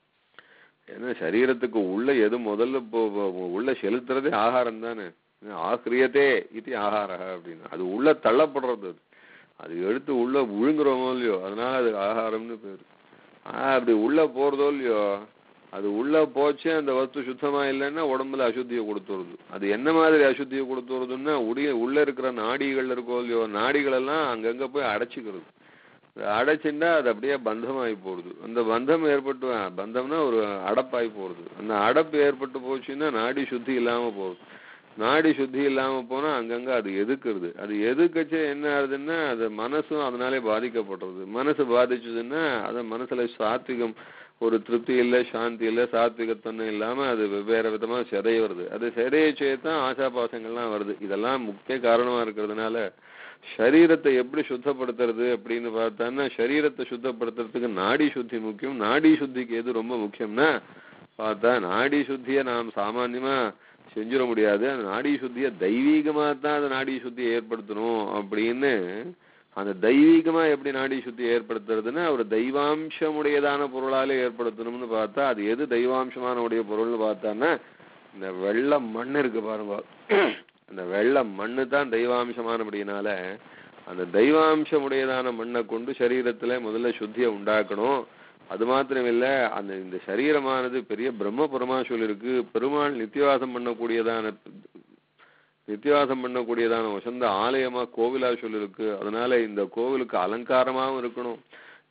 ஏன்னா சரீரத்துக்கு உள்ள எது முதல்ல போ- போ- உள்ள செலுத்துறதே ஆகாரம் தானே ஆக்கிரியத்தே இது ஆகாரக அப்படின்னு அது உள்ள தள்ளப்படுறது அது அது எடுத்து உள்ள விழுங்குறோமோ இல்லையோ அதனால அது ஆகாரம்னு பேரு ஆஹ் அப்படி உள்ள போறதோ இல்லையோ அது உள்ள போச்சு அந்த வஸ்து சுத்தமா இல்லைன்னா உடம்புல அசுத்தியை கொடுத்துருது அது என்ன மாதிரி அசுத்தியை கொடுத்துருதுன்னா உடைய உள்ள இருக்கிற நாடிகள் இருக்கோ இல்லையோ நாடிகள் எல்லாம் அங்கங்க போய் அடைச்சிக்கிறது அடைச்சுண்டா அது அப்படியே பந்தமாகி போடுது அந்த பந்தம் ஏற்பட்டு பந்தம்னா ஒரு அடப்பாகி போடுது அந்த அடப்பு ஏற்பட்டு போச்சுன்னா நாடி சுத்தி இல்லாம போகுது நாடி சுத்தி இல்லாம போனா அங்கங்க அது எதுக்குறது அது எதுக்கச்சே என்ன ஆகுதுன்னா அது மனசும் அதனாலே பாதிக்கப்படுறது மனசு பாதிச்சதுன்னா அது மனசுல சாத்விகம் ஒரு திருப்தி இல்ல சாந்தி இல்ல சாத்விகத்தன்மை இல்லாம அது வெவ்வேறு விதமா சிதைய வருது அது சிதைய தான் ஆசாபாசங்கள்லாம் வருது இதெல்லாம் முக்கிய காரணமா இருக்கிறதுனால சரீரத்தை எப்படி சுத்தப்படுத்துறது அப்படின்னு பார்த்தான்னா சரீரத்தை சுத்தப்படுத்துறதுக்கு நாடி சுத்தி முக்கியம் நாடி சுத்திக்கு எது ரொம்ப முக்கியம்னா பார்த்தா நாடி சுத்தியை நாம் சாமான்யமா செஞ்சிட முடியாது அந்த நாடி சுத்தியை தெய்வீகமா தான் அந்த நாடி சுத்தியை ஏற்படுத்தணும் அப்படின்னு அந்த தெய்வீகமா எப்படி நாடி சுத்தி ஏற்படுத்துறதுன்னா ஒரு தெய்வாம்சமுடையதான பொருளாலே ஏற்படுத்தணும்னு பார்த்தா அது எது தெய்வாம்சமான உடைய பொருள்னு பார்த்தான்னா இந்த வெள்ளை மண் இருக்கு பாருங்க அந்த வெள்ளை மண்ணு தான் தெய்வாம்சமானபடினால அந்த தெய்வாம்சமுடையதான மண்ணை கொண்டு சரீரத்துல முதல்ல சுத்தியை உண்டாக்கணும் அது மாத்திரம் இல்ல அந்த இந்த சரீரமானது பெரிய பிரம்மபுரமா சொல்லிருக்கு பெருமாள் நித்தியவாசம் பண்ணக்கூடியதான நித்தியவாசம் பண்ணக்கூடியதான வசந்த ஆலயமா கோவிலா சொல்லிருக்கு அதனால இந்த கோவிலுக்கு அலங்காரமாவும் இருக்கணும்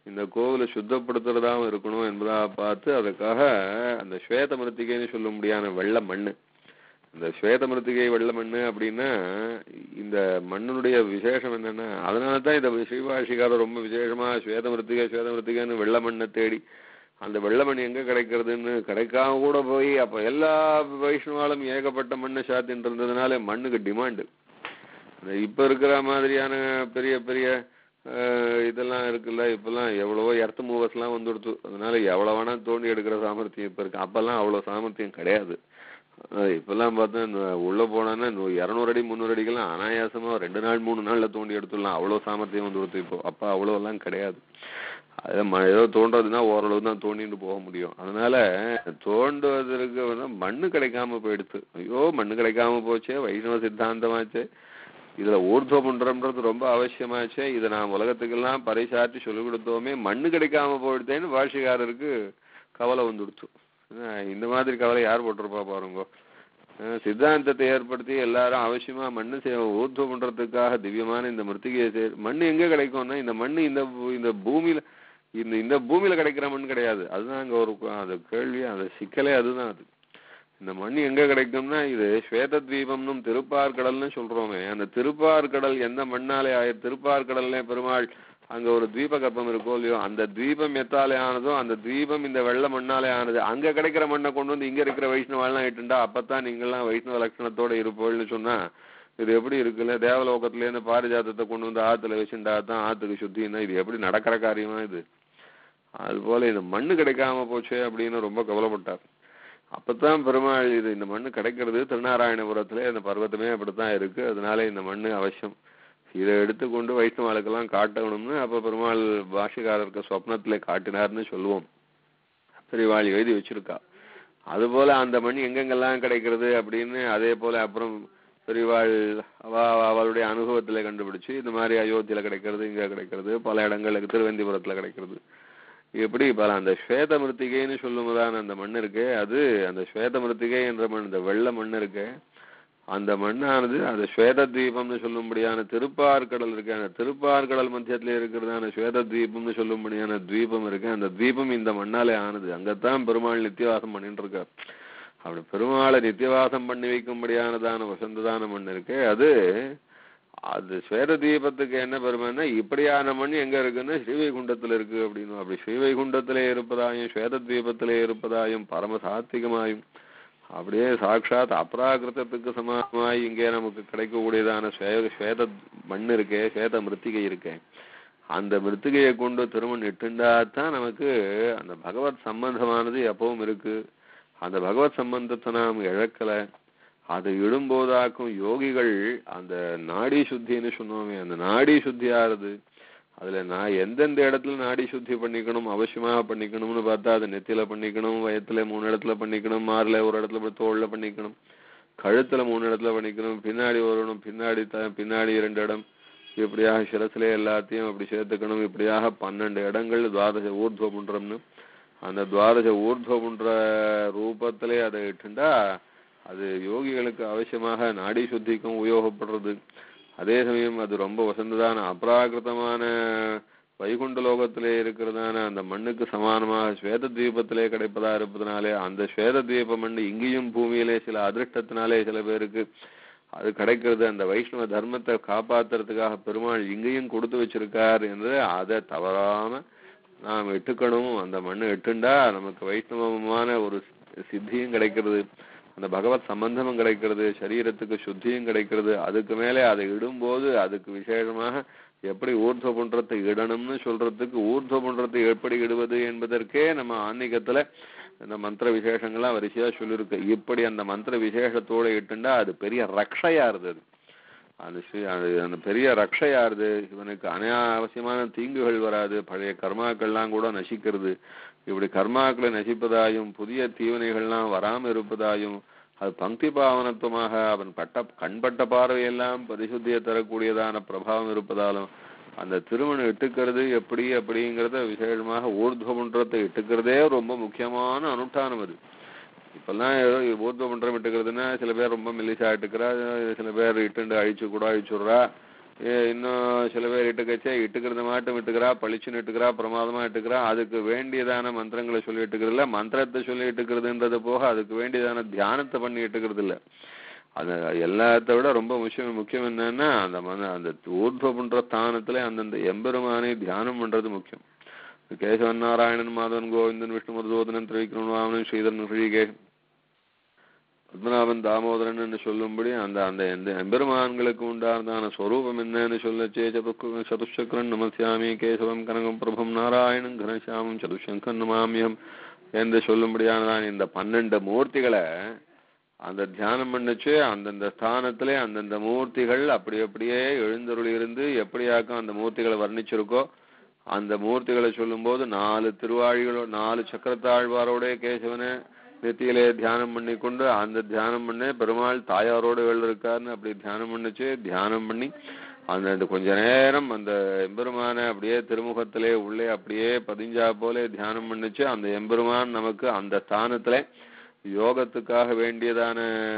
இந்த கோவிலை சுத்தப்படுத்துறதாவும் இருக்கணும் என்பதா பார்த்து அதுக்காக அந்த ஸ்வேத மிருத்திகைன்னு சொல்ல முடியாத வெள்ளை மண்ணு இந்த ஸ்வேத மிருத்திகை வெள்ளை மண்ணு அப்படின்னா இந்த மண்ணினுடைய விசேஷம் என்னன்னா அதனால தான் இந்த ஸ்ரீபாஷிகாரர் ரொம்ப விசேஷமா ஸ்வேத மிருத்திகை ஸ்வேத மிருத்திகைன்னு வெள்ளை மண்ணை தேடி அந்த வெள்ளை மண் எங்க கிடைக்கிறதுன்னு கிடைக்காம கூட போய் அப்ப எல்லா வைஷ்ணவாலும் ஏகப்பட்ட மண்ணை சாத்தின்னு இருந்ததுனால மண்ணுக்கு டிமாண்டு இந்த இப்ப இருக்கிற மாதிரியான பெரிய பெரிய அஹ், இதெல்லாம் இருக்குல்ல இப்பெல்லாம் எவ்வளவோ எர்த் மூவர்ஸ் எல்லாம் வந்துடுத்து அதனால எவ்வளவு வேணா தோண்டி எடுக்கிற சாமர்த்தியம் இப்ப இருக்கு அப்பெல்லாம் அவ்வளவு சாமர்த்தியம் கிடையாது அஹ், இப்பெல்லாம் பார்த்தா இந்த உள்ள போனான்னா இரநூறு அடி முந்நூறு அடிக்கெல்லாம் அனாயாசமா ரெண்டு நாள் மூணு நாள்ல தோண்டி எடுத்துடலாம் அவ்வளவு சாமர்த்தியம் வந்து கொடுத்து இப்போ அப்ப அவ்வளவு எல்லாம் கிடையாது அது ம- ஏதோ தோன்றதுன்னா ஓரளவு தான் தோண்டிட்டு போக முடியும் அதனால தோண்டுவதற்கு வந்து மண்ணு கிடைக்காம போயிடுத்து ஐயோ மண்ணு கிடைக்காம போச்சே வைஷ்ணவ சித்தாந்தமாச்சே இதுல ஊர்துவ பண்றம்ன்றது ரொம்ப அவசியமாச்சே இதை நாம் உலகத்துக்கெல்லாம் பறைசாற்றி சொல்லிக் கொடுத்தோமே மண்ணு கிடைக்காம போயிடுதேன்னு பாஷிகாரருக்கு கவலை வந்துடுச்சு அஹ் இந்த மாதிரி கவலை யார் போட்டிருப்பா பாருங்க அஹ் சித்தாந்தத்தை ஏற்படுத்தி எல்லாரும் அவசியமா மண்ணு சே- ஊர்துவம் பண்றதுக்காக திவ்யமான இந்த மிருத்திகையை சே மண்ணு எங்க கிடைக்கும்னா இந்த மண்ணு இந்த பூ- இந்த பூமியில இந்த இந்த பூமியில கிடைக்கிற மண் கிடையாது அதுதான் அங்க ஒரு கு- அந்த கேள்வி அந்த சிக்கலே அதுதான் அது இந்த மண் எங்க கிடைக்கும்னா இது ஸ்வேத தீபம்னும் திருப்பார்கடல்னு சொல்றோமே அந்த திருப்பார்கடல் எந்த மண்ணாலே ஆய திருப்பார்கடல்ல பெருமாள் அங்க ஒரு தீப கற்பம் இருக்கோ இல்லையோ அந்த தீபம் எத்தாலே ஆனதோ அந்த தீபம் இந்த வெள்ள மண்ணாலே ஆனது அங்க கிடைக்கிற மண்ணை கொண்டு வந்து இங்க இருக்கிற வைஷ்ணவாலாம் இட்டுண்டா அப்பதான் நீங்கெல்லாம் வைஷ்ணவ லட்சணத்தோட இருப்போம்னு சொன்னா இது எப்படி இருக்குல்ல தேவலோகத்துல இருந்து பாரிஜாத்தத்தை கொண்டு வந்து ஆத்துல வச்சுண்டா தான் ஆத்துக்கு சுத்தின்னா இது எப்படி நடக்கிற காரியமா இது அது போல இந்த மண்ணு கிடைக்காம போச்சே அப்படின்னு ரொம்ப கவலைப்பட்டார் அப்பதான் பெருமாள் இது இந்த மண்ணு கிடைக்கிறது திருநாராயணபுரத்துல இந்த பர்வதமே அப்படித்தான் இருக்கு அதனால இந்த மண்ணு அவசியம் இதை எடுத்துக்கொண்டு வைஷ்ணவாளுக்கெல்லாம் காட்டணும்னு அப்ப பெருமாள் பாஷிகாரருக்கு சொப்னத்துல காட்டினார்னு சொல்லுவோம் பெரியவாள் எழுதி வச்சிருக்கா அதுபோல அந்த மண் எங்கெங்கெல்லாம் கிடைக்கிறது அப்படின்னு அதே போல அப்புறம் பெரியவாள் அவ அவளுடைய அனுபவத்துல கண்டுபிடிச்சு இந்த மாதிரி அயோத்தியில கிடைக்கிறது இங்க கிடைக்கிறது பல இடங்களுக்கு திருவந்திபுரத்துல கிடைக்கிறது எப்படி பல அந்த ஸ்வேத மிருத்திகைன்னு சொல்லும்போதான அந்த மண் இருக்கு அது அந்த ஸ்வேத மிருத்திகை என்ற மண் இந்த வெள்ளை மண் இருக்கு அந்த மண்ணானது அந்த ஸ்வேத தீபம்னு சொல்லும்படியான திருப்பார்கடல் இருக்கு அந்த திருப்பார்கடல் மத்தியத்துல இருக்கிறதான ஸ்வேத தீபம்னு சொல்லும்படியான தீபம் இருக்கு அந்த தீபம் இந்த மண்ணாலே ஆனது அங்கத்தான் பெருமாள் நித்தியவாசம் பண்ணிட்டு இருக்கார் அப்படி பெருமாளை நித்தியவாசம் பண்ணி வைக்கும்படியானதான வசந்ததான மண் இருக்கு அது அது ஸ்வேத தீபத்துக்கு என்ன பெருமைன்னா இப்படியான மண் எங்க இருக்குன்னா ஸ்ரீவைகுண்டத்துல இருக்கு அப்படின்னு அப்படி ஸ்ரீவைகுண்டத்திலே இருப்பதாயும் ஸ்வேத தீபத்திலே இருப்பதாயும் பரம சாத்விகமாயும் அப்படியே சாட்சாத் அப்ராகிருதத்துக்கு சமானமாய் இங்கே நமக்கு கிடைக்கக்கூடியதான ஸ்வே- ஸ்வேத மண் இருக்கே ஸ்வேத மிருத்திகை இருக்கே அந்த மிருத்திகையை கொண்டு திருமண் இட்டுண்டா தான் நமக்கு அந்த பகவத் சம்பந்தமானது எப்பவும் இருக்கு அந்த பகவத் சம்பந்தத்தை நாம் இழக்கல அது இடும்போதாக்கும் யோகிகள் அந்த நாடி சுத்தின்னு சொன்னோமே அந்த நாடி சுத்தியாருது அதுல நான் எந்தெந்த இடத்துல நாடி சுத்தி பண்ணிக்கணும் அவசியமாக பண்ணிக்கணும்னு பார்த்தா அது நெத்தியில பண்ணிக்கணும் வயத்துல மூணு இடத்துல பண்ணிக்கணும் மார்ல ஒரு இடத்துல போய் தோல்ல பண்ணிக்கணும் கழுத்துல மூணு இடத்துல பண்ணிக்கணும் பின்னாடி வரணும் பின்னாடி த பின்னாடி இரண்டு இடம் இப்படியாக சிரசிலே எல்லாத்தையும் அப்படி சேர்த்துக்கணும் இப்படியாக பன்னெண்டு இடங்கள் துவாதச ஊர்துவ புன்றம்னு அந்த துவாதச ஊர்துவ புன்ற ரூபத்திலே அதை இட்டுண்டா அது யோகிகளுக்கு அவசியமாக நாடி சுத்திக்கும் உபயோகப்படுறது அதே சமயம் அது ரொம்ப வசந்ததான அப்ராகிருதமான வைகுண்ட லோகத்திலே இருக்கிறதான அந்த மண்ணுக்கு சமானமாக ஸ்வேத தீபத்திலே கிடைப்பதா இருப்பதனாலே அந்த ஸ்வேத தீப மண் இங்கேயும் பூமியிலே சில அதிர்ஷ்டத்தினாலே சில பேருக்கு அது கிடைக்கிறது அந்த வைஷ்ணவ தர்மத்தை காப்பாத்துறதுக்காக பெருமாள் இங்கேயும் கொடுத்து வச்சிருக்கார் என்று அதை தவறாம நாம் எட்டுக்கணும் அந்த மண்ணை எட்டுண்டா நமக்கு வைஷ்ணவமான ஒரு சித்தியும் கிடைக்கிறது அந்த பகவத் சம்பந்தமும் கிடைக்கிறது சரீரத்துக்கு சுத்தியும் கிடைக்கிறது அதுக்கு மேலே அதை இடும்போது அதுக்கு விசேஷமாக எப்படி ஊர்துவ புன்றத்தை இடணும்னு சொல்றதுக்கு ஊர்துவ புன்றத்தை எப்படி இடுவது என்பதற்கே நம்ம ஆன்மீகத்துல இந்த மந்திர விசேஷங்கள்லாம் வரிசையா சொல்லியிருக்கு இப்படி அந்த மந்திர விசேஷத்தோட இட்டுண்டா அது பெரிய ரக்ஷையா இருந்தது அந்த ஸ்ரீ- அது அந்த பெரிய ரக்ஷையாருது இவனுக்கு அனாவசியமான தீங்குகள் வராது பழைய கர்மாக்கள்லாம் கூட நசிக்கிறது இப்படி கர்மாக்களை நசிப்பதாயும் புதிய தீவனைகள்லாம் வராம இருப்பதாயும் அது பங்கி பாவனத்துவமாக அவன் பட்ட கண்பட்ட பார்வையெல்லாம் பரிசுத்தியை தரக்கூடியதான பிரபாவம் இருப்பதாலும் அந்த திருமணம் இட்டுக்கிறது எப்படி அப்படிங்கிறத விசேஷமாக ஊர்துவ மன்றத்தை இட்டுக்கிறதே ரொம்ப முக்கியமான அனுஷ்டானம் அது இப்பெல்லாம் ஏதோ ஊர்துவ மன்றம் இட்டுக்கிறதுன்னா சில பேர் ரொம்ப மெல்லிசா இட்டுக்கிறா சில பேர் இட்டுண்டு அழிச்சு கூட அழிச்சுடுறா ஏ, இன்னும் சில பேர் இட்டுக்கச்சே இட்டுக்கிறது மாட்டும் இட்டுக்கிறா பளிச்சுன்னு இட்டுக்கிறா பிரமாதமா இட்டுக்கிறா அதுக்கு வேண்டியதான மந்திரங்களை சொல்லி இட்டுக்கிறது இல்ல மந்திரத்தை சொல்லி இட்டுக்கிறதுன்றது போக அதுக்கு வேண்டியதான தியானத்தை பண்ணி இட்டுக்கிறது இல்ல அது எல்லாத்த விட ரொம்ப முக்கியம் முக்கியம் என்னன்னா அந்த மன அந்த ஊர்துவ பண்ற ஸ்தானத்துல அந்தந்த எம்பெருமானை தியானம் பண்றது முக்கியம் கேசவன் நாராயணன் மாதவன் கோவிந்தன் விஷ்ணு மருதோதனன் திரிவிக்ரமன் வாமனன் ஸ்ரீதரன் ஸ்ரீகேஷ் பத்மநாபன் தாமோதரன் சொல்லும்படி அந்த அந்த எந்த எம்பெருமான்களுக்கு உண்டானதான ஸ்வரூபம் என்னன்னு சொல்லச்சே சதுக்கு சதுஷக்கரன் நமசியாமி கேசவம் கனகம் பிரபம் நாராயணன் கனசாமம் சதுஷங்கன் நமாமியம் என்று சொல்லும்படியானதான் இந்த பன்னெண்டு மூர்த்திகளை அந்த தியானம் பண்ணுச்சு அந்தந்த ஸ்தானத்திலே அந்தந்த மூர்த்திகள் அப்படி அப்படியே எழுந்தருளி இருந்து எப்படியாக்கும் அந்த மூர்த்திகளை வர்ணிச்சிருக்கோ அந்த மூர்த்திகளை சொல்லும்போது நாலு திருவாழிகளோ நாலு சக்கரத்தாழ்வாரோட கேசவனை நெத்தியிலே தியானம் பண்ணி கொண்டு அந்த தியானம் பண்ண பெருமாள் தாயாரோட வெள்ள இருக்காருன்னு அப்படி தியானம் பண்ணுச்சு தியானம் பண்ணி அந்த அந்த கொஞ்ச நேரம் அந்த எம்பெருமானை அப்படியே திருமுகத்திலே உள்ளே அப்படியே பதிஞ்சா போல தியானம் பண்ணுச்சு அந்த எம்பெருமான் நமக்கு அந்த ஸ்தானத்துல யோகத்துக்காக வேண்டியதான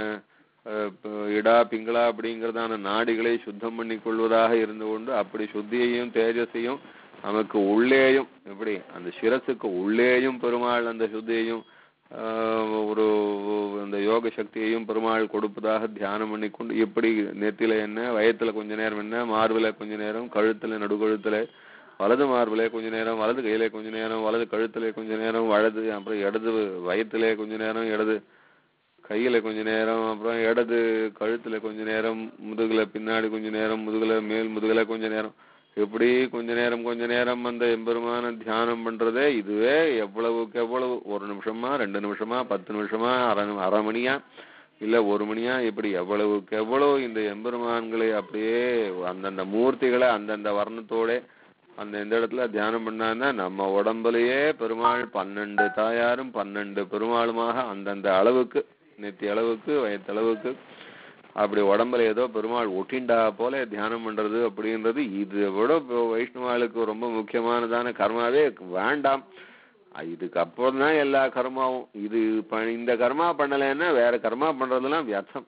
அஹ், ப- இடா பிங்களா அப்படிங்கிறதான நாடிகளை சுத்தம் பண்ணி கொள்வதாக இருந்து கொண்டு அப்படி சுத்தியையும் தேஜஸையும் நமக்கு உள்ளேயும் எப்படி அந்த சிரசுக்கு உள்ளேயும் பெருமாள் அந்த சுத்தியையும் ஆஹ், ஒரு அந்த யோக சக்தியையும் பெருமாள் கொடுப்பதாக தியானம் பண்ணிக்கொண்டு எப்படி நெத்தில என்ன வயத்துல கொஞ்ச நேரம் என்ன மார்பில கொஞ்ச நேரம் கழுத்துல நடுக்கழுத்துல வலது மார்பிலே கொஞ்ச நேரம் வலது கையிலே கொஞ்ச நேரம் வலது கழுத்திலே கொஞ்ச நேரம் வலது அப்புறம் இடது வயத்திலே கொஞ்ச நேரம் இடது கையில கொஞ்ச நேரம் அப்புறம் இடது கழுத்துல கொஞ்ச நேரம் முதுகுல பின்னாடி கொஞ்ச நேரம் முதுகுல மேல் முதுகுல கொஞ்ச நேரம் இப்படி கொஞ்ச நேரம் கொஞ்ச நேரம் அந்த எம்பெருமான தியானம் பண்றதே இதுவே எவ்வளவுக்கு எவ்வளவு ஒரு நிமிஷமா ரெண்டு நிமிஷமா பத்து நிமிஷமா அரை நி- அரை மணியா இல்ல ஒரு மணியா இப்படி எவ்வளவுக்கு எவ்வளவு இந்த எம்பெருமான்களை அப்படியே அந்தந்த மூர்த்திகளை அந்தந்த வர்ணத்தோட அந்த இந்த இடத்துல தியானம் பண்ணான்னா நம்ம உடம்புலயே பெருமாள் பன்னெண்டு தாயாரும் பன்னெண்டு பெருமாளுமாக அந்தந்த அளவுக்கு நெத்தி அளவுக்கு வயத்தளவுக்கு அப்படி உடம்புல ஏதோ பெருமாள் ஒட்டிண்டா போல தியானம் பண்றது அப்படின்றது இது விட இப்போ வைஷ்ணவாளுக்கு ரொம்ப முக்கியமானதான கர்மாவே வேண்டாம் அஹ் இதுக்கு அப்புறம் தான் எல்லா கர்மாவும் இது ப- இந்த கர்மா பண்ணலைன்னா வேற கர்மா பண்றதெல்லாம் வியர்த்தம்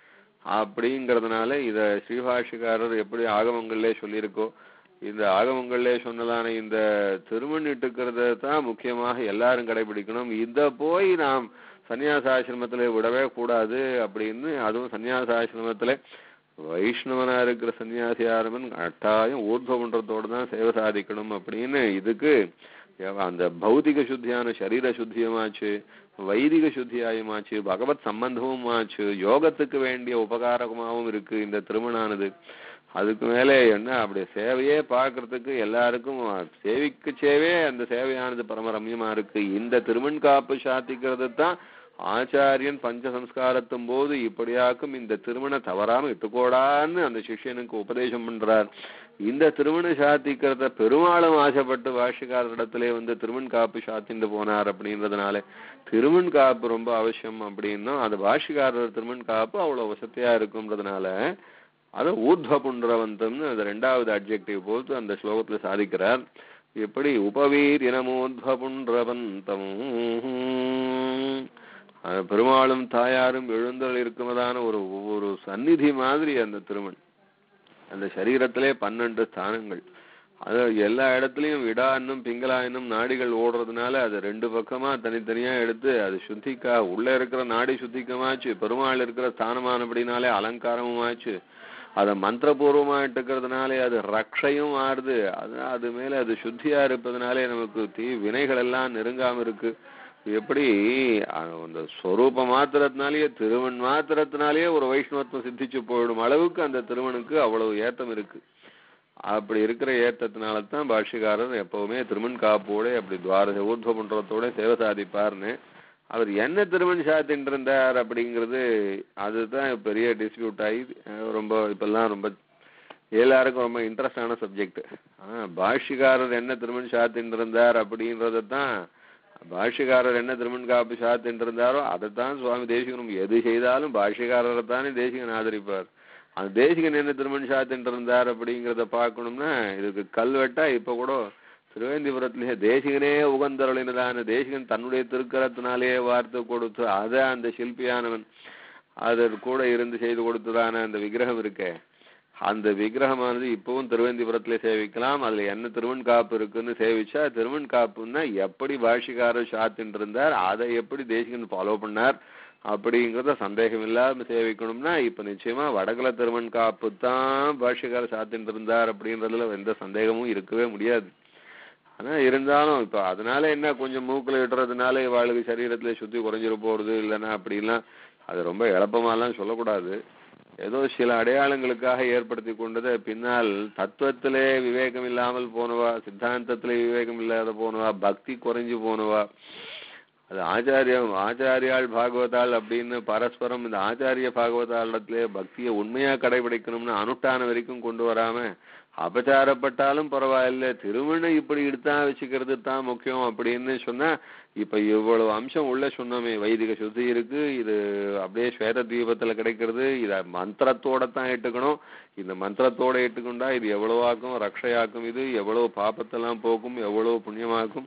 அப்படிங்கிறதுனால இத ஸ்ரீபாஷிகாரர் எப்படி ஆகமங்கள்லே சொல்லியிருக்கோ இந்த ஆகமங்கள்லே சொன்னதான இந்த திருமணிட்டுக்கிறத தான் முக்கியமாக எல்லாரும் கடைபிடிக்கணும் இத போய் நாம் சன்னியாசாசிரமத்துல விடவே கூடாது அப்படின்னு அதுவும் சன்னியாசாசிரமத்துல வைஷ்ணவனா இருக்கிற சன்னியாசி ஆரம்பன் கட்டாயம் ஊர்துவ பண்றதோட தான் சேவை சாதிக்கணும் அப்படின்னு இதுக்கு அந்த பௌதிக சுத்தியான சரீர சுத்தியுமாச்சு வைதிக சுத்தியாயுமாச்சு பகவத் சம்பந்தமும் ஆச்சு யோகத்துக்கு வேண்டிய உபகாரமாகவும் இருக்கு இந்த திருமணானது அதுக்கு மேலே என்ன அப்படி சேவையே பார்க்கறதுக்கு எல்லாருக்கும் சேவிக்கு சேவே அந்த சேவையானது பரம ரம்யமா இருக்கு இந்த திருமண் காப்பு சாத்திக்கிறது தான் ஆச்சாரியன் பஞ்ச சம்ஸ்காரத்தும் போது இப்படியாக்கும் இந்த திருமண தவறாம இட்டுக்கோடான்னு அந்த சிஷ்யனுக்கு உபதேசம் பண்றார் இந்த திருமண சாத்திக்கிறத பெருமாளும் ஆசைப்பட்டு பாஷிகாரரிடத்திலே வந்து திருமண் காப்பு சாத்திண்டு போனார் அப்படின்றதுனால திருமண் காப்பு ரொம்ப அவசியம் அப்படின்னும் அந்த பாஷிகாரர் திருமண் காப்பு அவ்வளவு வசதியா இருக்கும்ன்றதுனால அதை ஊர்த்வ புண்டரவந்தம்னு அது ரெண்டாவது அட்ஜெக்டிவ் போட்டு அந்த ஸ்லோகத்துல சாதிக்கிறார் எப்படி உபவீர் இனமோத்வ புண்டரவந்தம் அது பெருமாளும் தாயாரும் எழுந்தல் இருக்குமதான ஒரு ஒரு சந்நிதி மாதிரி அந்த திருமண் அந்த சரீரத்திலே பன்னெண்டு ஸ்தானங்கள் அது எல்லா இடத்துலயும் விடா இன்னும் பிங்களா இன்னும் நாடிகள் ஓடுறதுனால அது ரெண்டு பக்கமா தனித்தனியா எடுத்து அது சுத்திக்கா உள்ள இருக்கிற நாடி சுத்திக்கமாச்சு பெருமாள் இருக்கிற ஸ்தானமானபடினாலே அலங்காரமுமாச்சு அதை மந்திரபூர்வமா எடுக்கிறதுனாலே அது ரக்ஷையும் ஆறுது அது அது மேல அது சுத்தியா இருப்பதனாலே நமக்கு தீ வினைகள் எல்லாம் நெருங்காம இருக்கு எப்படி அஹ், அந்த ஸ்வரூப மாத்திரத்தினாலேயே திருவன் மாத்திரத்தினாலேயே ஒரு வைஷ்ணவத்துவம் சித்திச்சு போயிடும் அளவுக்கு அந்த திருமணுக்கு அவ்வளவு ஏத்தம் இருக்கு அப்படி இருக்கிற ஏத்தத்தினால தான் பாஷ்யக்காரர் எப்பவுமே திருமண் காப்போட அப்படி துவார ஊர்துவ பண்றதோட சேவை சாதிப்பார்னு அவர் என்ன திருமண் சாத்தின்னு இருந்தார் அப்படிங்கிறது அதுதான் பெரிய டிஸ்பியூட் ஆகி அஹ், ரொம்ப இப்பெல்லாம் ரொம்ப எல்லாருக்கும் ரொம்ப இன்ட்ரெஸ்டான சப்ஜெக்ட் பாஷ்யக்காரர் என்ன திருமண் சாத்தின்னு இருந்தார் அப்படின்றத தான் பாஷ்யக்காரர் என்ன திருமண் காப்பு சாத்தின்னு இருந்தாரோ அதைத்தான் சுவாமி தேசிகனும் எது செய்தாலும் பாஷ்யக்காரரை தானே தேசிகன் ஆதரிப்பார் அந்த தேசிகன் என்ன திருமண் சாத்தின்னு இருந்தார் அப்படிங்கிறத பார்க்கணும்னா இதுக்கு கல்வெட்டா இப்ப கூட திருவேந்திபுரத்திலே தேசிகனே உகந்தருளினதான தேசிகன் தன்னுடைய திருக்கரத்தினாலேயே வார்த்தை கொடுத்து அதை அந்த சிற்பியானவன் அதற்கு கூட இருந்து செய்து கொடுத்ததான அந்த விக்கிரகம் இருக்கே அந்த விக்கிரகமானது இப்பவும் திருவந்திபுரத்திலே சேவிக்கலாம் அதுல என்ன திருவன் காப்பு இருக்குன்னு சேவிச்சா திருவன் காப்புன்னா எப்படி பாஷிகாரர் சாத்தின்னு இருந்தார் அதை எப்படி தேசிகன் ஃபாலோ பண்ணார் அப்படிங்கிறத சந்தேகம் இல்லாம சேவிக்கணும்னா இப்ப நிச்சயமா வடகுல திருவன் காப்பு தான் பாஷிகாரர் சாத்தின்னு இருந்தார் அப்படின்றதுல எந்த சந்தேகமும் இருக்கவே முடியாது ஆனா இருந்தாலும் இப்ப அதனால என்ன கொஞ்சம் மூக்குல இடுறதுனால இவாளுக்கு சரீரத்துல சுத்தி குறைஞ்சிட போறது இல்லைன்னா அப்படிலாம் அது ரொம்ப எளப்பமாலாம் சொல்லக்கூடாது ஏதோ சில அடையாளங்களுக்காக ஏற்படுத்தி கொண்டது பின்னால் தத்துவத்திலே விவேகம் இல்லாமல் போனவா சித்தாந்தத்திலே விவேகம் இல்லாத போனவா பக்தி குறைஞ்சு போனவா அது ஆச்சாரியம் ஆச்சாரியாள் பாகவதாள் அப்படின்னு பரஸ்பரம் இந்த ஆச்சாரிய பாகவதாளத்திலே பக்தியை உண்மையா கடைபிடிக்கணும்னு அனுஷ்டானம் வரைக்கும் கொண்டு வராம அபச்சாரப்பட்டாலும் பரவாயில்ல திருமண இப்படி எடுத்தான் வச்சுக்கிறது தான் முக்கியம் அப்படின்னு சொன்னா இப்ப இவ்வளவு அம்சம் உள்ள சொன்னோமே வைதிக சுத்தி இருக்கு இது அப்படியே ஸ்வேத தீபத்துல கிடைக்கிறது இத மந்திரத்தோட தான் இட்டுக்கணும் இந்த மந்திரத்தோட இட்டுக்கொண்டா இது எவ்வளவாக்கும் ரக்ஷையாக்கும் இது எவ்வளவு பாப்பத்தெல்லாம் போக்கும் எவ்வளவு புண்ணியமாக்கும்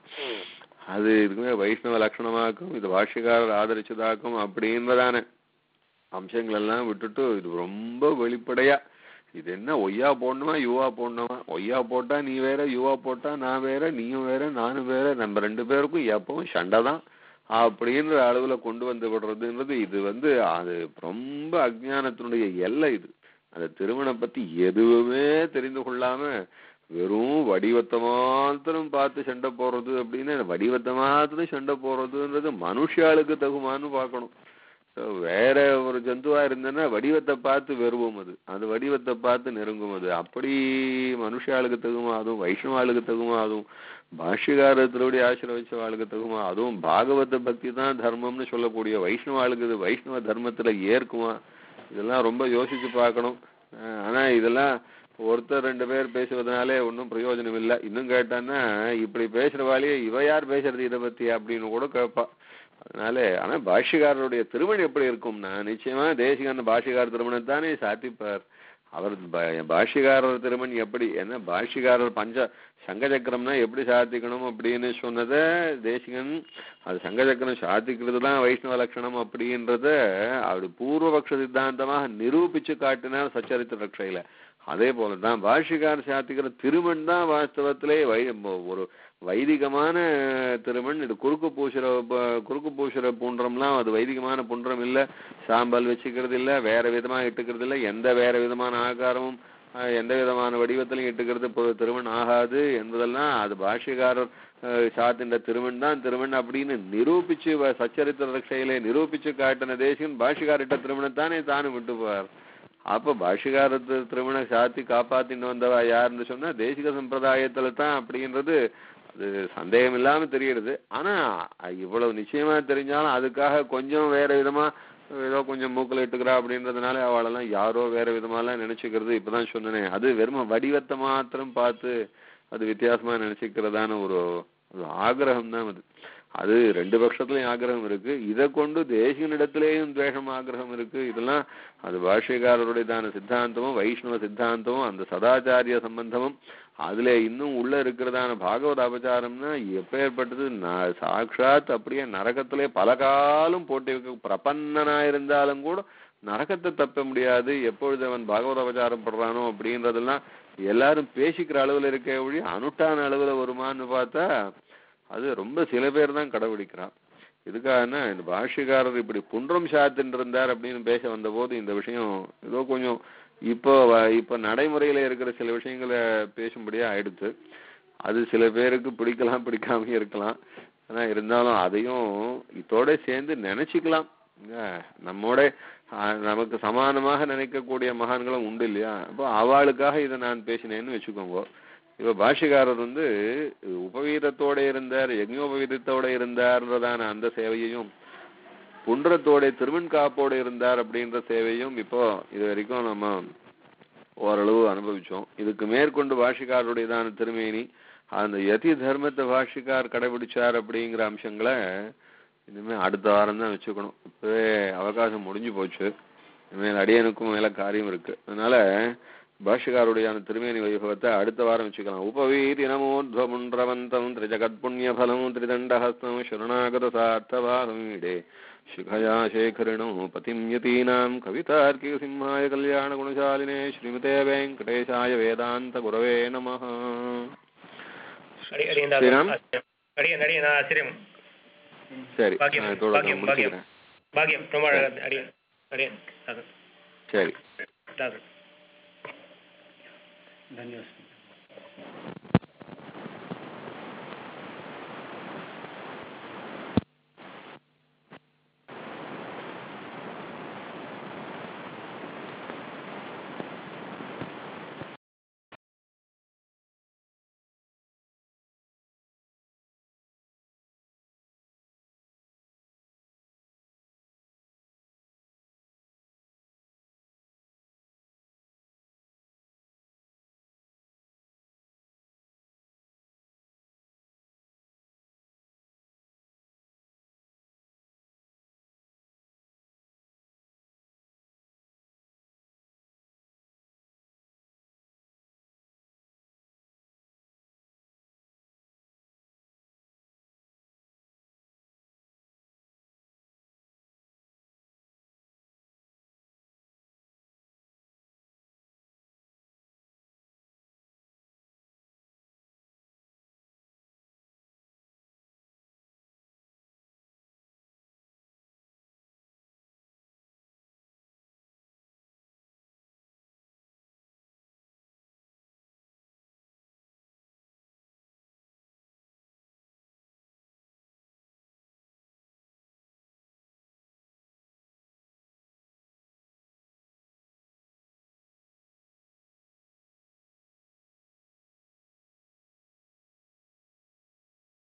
அது இதுக்குமே வைஷ்ணவ லட்சணமாக்கும் இது பாஷ்யக்காரர் ஆதரிச்சதாக்கும் அப்படின்றதான அம்சங்கள் எல்லாம் விட்டுட்டு இது ரொம்ப வெளிப்படையா இது என்ன ஒய்யா போடணுமா யுவா போடணுமா ஒய்யா போட்டா நீ வேற யுவா போட்டா நான் வேற நீயும் வேற நானும் வேற நம்ம ரெண்டு பேருக்கும் எப்பவும் சண்டை தான் அப்படின்ற அளவுல கொண்டு வந்து விடுறதுன்றது இது வந்து அது ரொம்ப அஜ்ஞானத்தினுடைய எல்லை இது அந்த திருமணம் பத்தி எதுவுமே தெரிந்து கொள்ளாம வெறும் வடிவத்தை மாத்திரம் பார்த்து சண்டை போடுறது அப்படின்னு வடிவத்தை மாத்திரம் சண்டை போடுறதுன்றது மனுஷாளுக்கு தகுமான்னு பார்க்கணும் So, வேற ஒரு ஜந்துவா இருந்ததுன்னா வடிவத்தை பார்த்து வெறுவோம் அது அந்த வடிவத்தை பார்த்து நெருங்கும் அது அப்படி மனுஷாளுக்கு தகுமா அதுவும் வைஷ்ணவாளுக்கு தகுமா அதுவும் பாஷ்யகார திருவடி ஆசிரமிச்ச ஆளுக்கு தகுமா அதுவும் பாகவத பக்தி தான் தர்மம்னு சொல்லக்கூடிய வைஷ்ணவாளுக்கு இது வைஷ்ணவ தர்மத்துல ஏற்குமா இதெல்லாம் ரொம்ப யோசிச்சு பார்க்கணும் அஹ் ஆனா இதெல்லாம் ஒருத்தர் ரெண்டு பேர் பேசுவதனாலே ஒன்றும் பிரயோஜனம் இல்லை இன்னும் கேட்டான்னா இப்படி பேசுறவாளியே இவ யார் பேசுறது இதை பத்தி அப்படின்னு கூட கேட்பா அதனால ஆனா பாஷ்யக்காரருடைய திருமணி எப்படி இருக்கும்னா நிச்சயமா தேசிகன் பாஷ்யக்கார திருமணம் தானே சாத்திப்பார் அவர் பா- பாஷ்யக்காரர் திருமணி எப்படி என்ன பாஷ்யக்காரர் பஞ்ச சங்கச்சக்கரம்னா எப்படி சாத்திக்கணும் அப்படின்னு சொன்னத தேசிகன் அது சங்கச்சக்கரம் சாத்திக்கிறது தான் வைஷ்ணவ லட்சணம் அப்படின்றத அப்படி பூர்வபக்ஷ சித்தாந்தமாக நிரூபிச்சு காட்டினார் சச்சரித்திர ரக்ஷையில அதே போலதான் பாஷ்யக்காரர் சாத்திக்கிற திருமண் தான் வாஸ்தவத்திலே வை ஒரு வைதிகமான திருமண் இது குறுக்கு பூசுற ப- குறுக்கு பூசுற புன்றம்லாம் அது வைதிகமான புன்றம் இல்ல சாம்பல் வச்சுக்கிறது இல்ல வேற விதமா இட்டுக்கிறது இல்ல எந்த வேற விதமான ஆகாரமும் அஹ், எந்த விதமான வடிவத்திலையும் இட்டுக்கிறது பொ- திருமண் ஆகாது என்பதெல்லாம் அது பாஷ்யக்காரர் அஹ், சாத்தின்ற திருமண் தான் திருமண் அப்படின்னு நிரூபிச்சு வ- சச்சரித்திர ரட்சையிலே நிரூபிச்சு காட்டின தேசிகன் பாஷ்யக்காரிட்ட திருமணத்தானே தானும் விட்டுப்பார் அப்ப பாஷ்யக்கார தி- திருமணம் சாத்தி காப்பாத்தின்னு வந்தவா யாருன்னு சொன்னா தேசிக சம்பிரதாயத்துல தான் அப்படின்றது அது சந்தேகம் இல்லாம தெரியுது ஆனா அஹ், இவ்வளவு நிச்சயமா தெரிஞ்சாலும் அதுக்காக கொஞ்சம் வேற விதமா ஏதோ கொஞ்சம் மூக்கில் இட்டுக்கிறா அப்படின்றதுனால அவளெல்லாம் யாரோ வேற விதமாலாம் நினைச்சுக்கிறது இப்பதான் சொன்னனே அது வெறும் வடிவத்தை மாத்திரம் பார்த்து அது வித்தியாசமா நினைச்சுக்கிறதான ஒரு ஒரு ஆகிரகம் தான் அது அது ரெண்டு பட்சத்துலயும் ஆகிரகம் இருக்கு இதை கொண்டு தேசியனிடத்திலேயும் துவேஷம் ஆகிரகம் இருக்கு இதெல்லாம் அது பாஷ்யக்காரருடையதான சித்தாந்தமும் வைஷ்ணவ சித்தாந்தமும் அந்த சதாச்சாரிய சம்பந்தமும் அதுல இன்னும் உள்ள இருக்கிறதான பாகவத அபச்சாரம்னா எப்பேற்பட்டது ந- சாக்ஷாத் அப்படியே நரகத்திலே பல காலம் போட்டி வைக்க பிரபன்னனா இருந்தாலும் கூட நரகத்தை தப்ப முடியாது எப்பொழுது அவன் பாகவத அபச்சாரம் படுறானோ அப்படின்றதெல்லாம் எல்லாரும் பேசிக்கிற அளவுல இருக்க ஒழி அனுஷ்டான அளவுல வருமான்னு பார்த்தா அது ரொம்ப சில பேர் தான் கடைபிடிக்கிறான் இதுக்காகனா இந்த பாஷ்யக்காரர் இப்படி புன்றம் சாத்தின்னு இருந்தார் அப்படின்னு பேச வந்தபோது இந்த விஷயம் ஏதோ கொஞ்சம் இப்போ வ- இப்போ நடைமுறையில இருக்கிற சில விஷயங்களை பேசும்படியா ஆயிடுத்து அது சில பேருக்கு பிடிக்கலாம் பிடிக்காம இருக்கலாம் ஆனா இருந்தாலும் அதையும் இதோட சேர்ந்து நினைச்சுக்கலாம் ஏங்க, நம்மோட ஆஹ், நமக்கு சமானமாக நினைக்கக்கூடிய மகான்களும் உண்டு இல்லையா அப்போ அவளுக்காக இதை நான் பேசினேன்னு வச்சுக்கோங்க இப்ப பாஷ்யக்காரர் வந்து உபவீதத்தோட இருந்தார் யஜ்ஞோபவீதத்தோட இருந்தார்ன்றதான அந்த சேவையையும் புன்றத்தோட திருமண் காப்போட இருந்தார் அப்படின்ற சேவையும் இப்போ இது வரைக்கும் நம்ம ஓரளவு அனுபவிச்சோம் இதுக்கு மேற்கொண்டு பாஷிகாருடையதான திருமேனி அந்த யதி தர்மத்தை பாஷிகார் கடைபிடிச்சார் அப்படிங்கிற அம்சங்களை இனிமே அடுத்த வாரம் தான் வச்சுக்கணும் இப்பவே அவகாசம் முடிஞ்சு போச்சு இனிமேல் அடியனுக்கும் மேல காரியம் இருக்கு அதனால பாஷ்யக்காருடைய அந்த திருமேனி வைபவத்தை அடுத்த வாரம் வச்சுக்கலாம் உபவீதி நமோத்வமுன்றவந்தம் திரிஜகத்புண்ணியபலம் திரிதண்டஹஸ்தம் சரணாகத சார்த்தவாகமீடே शिखया शेखरिणो पतिं यतीनां कवितार्किकसिंहाय कल्याणगुणशालिने श्रीमते वेङ्कटेशाय वेदान्तगुरवे नमः அடி அடியன் ஸ்ரீராம் அடியன் அடியன் ஆச்சரியம் சரி பாக்கியம், நான் இதோட பாக்கியம், நான் முடிச்சுக்கிறேன் பாக்கியம் ரொம்ப அழகா இருக்கு. அடியன் அடியன் தாசன் சரி தாசன் धन्यवाद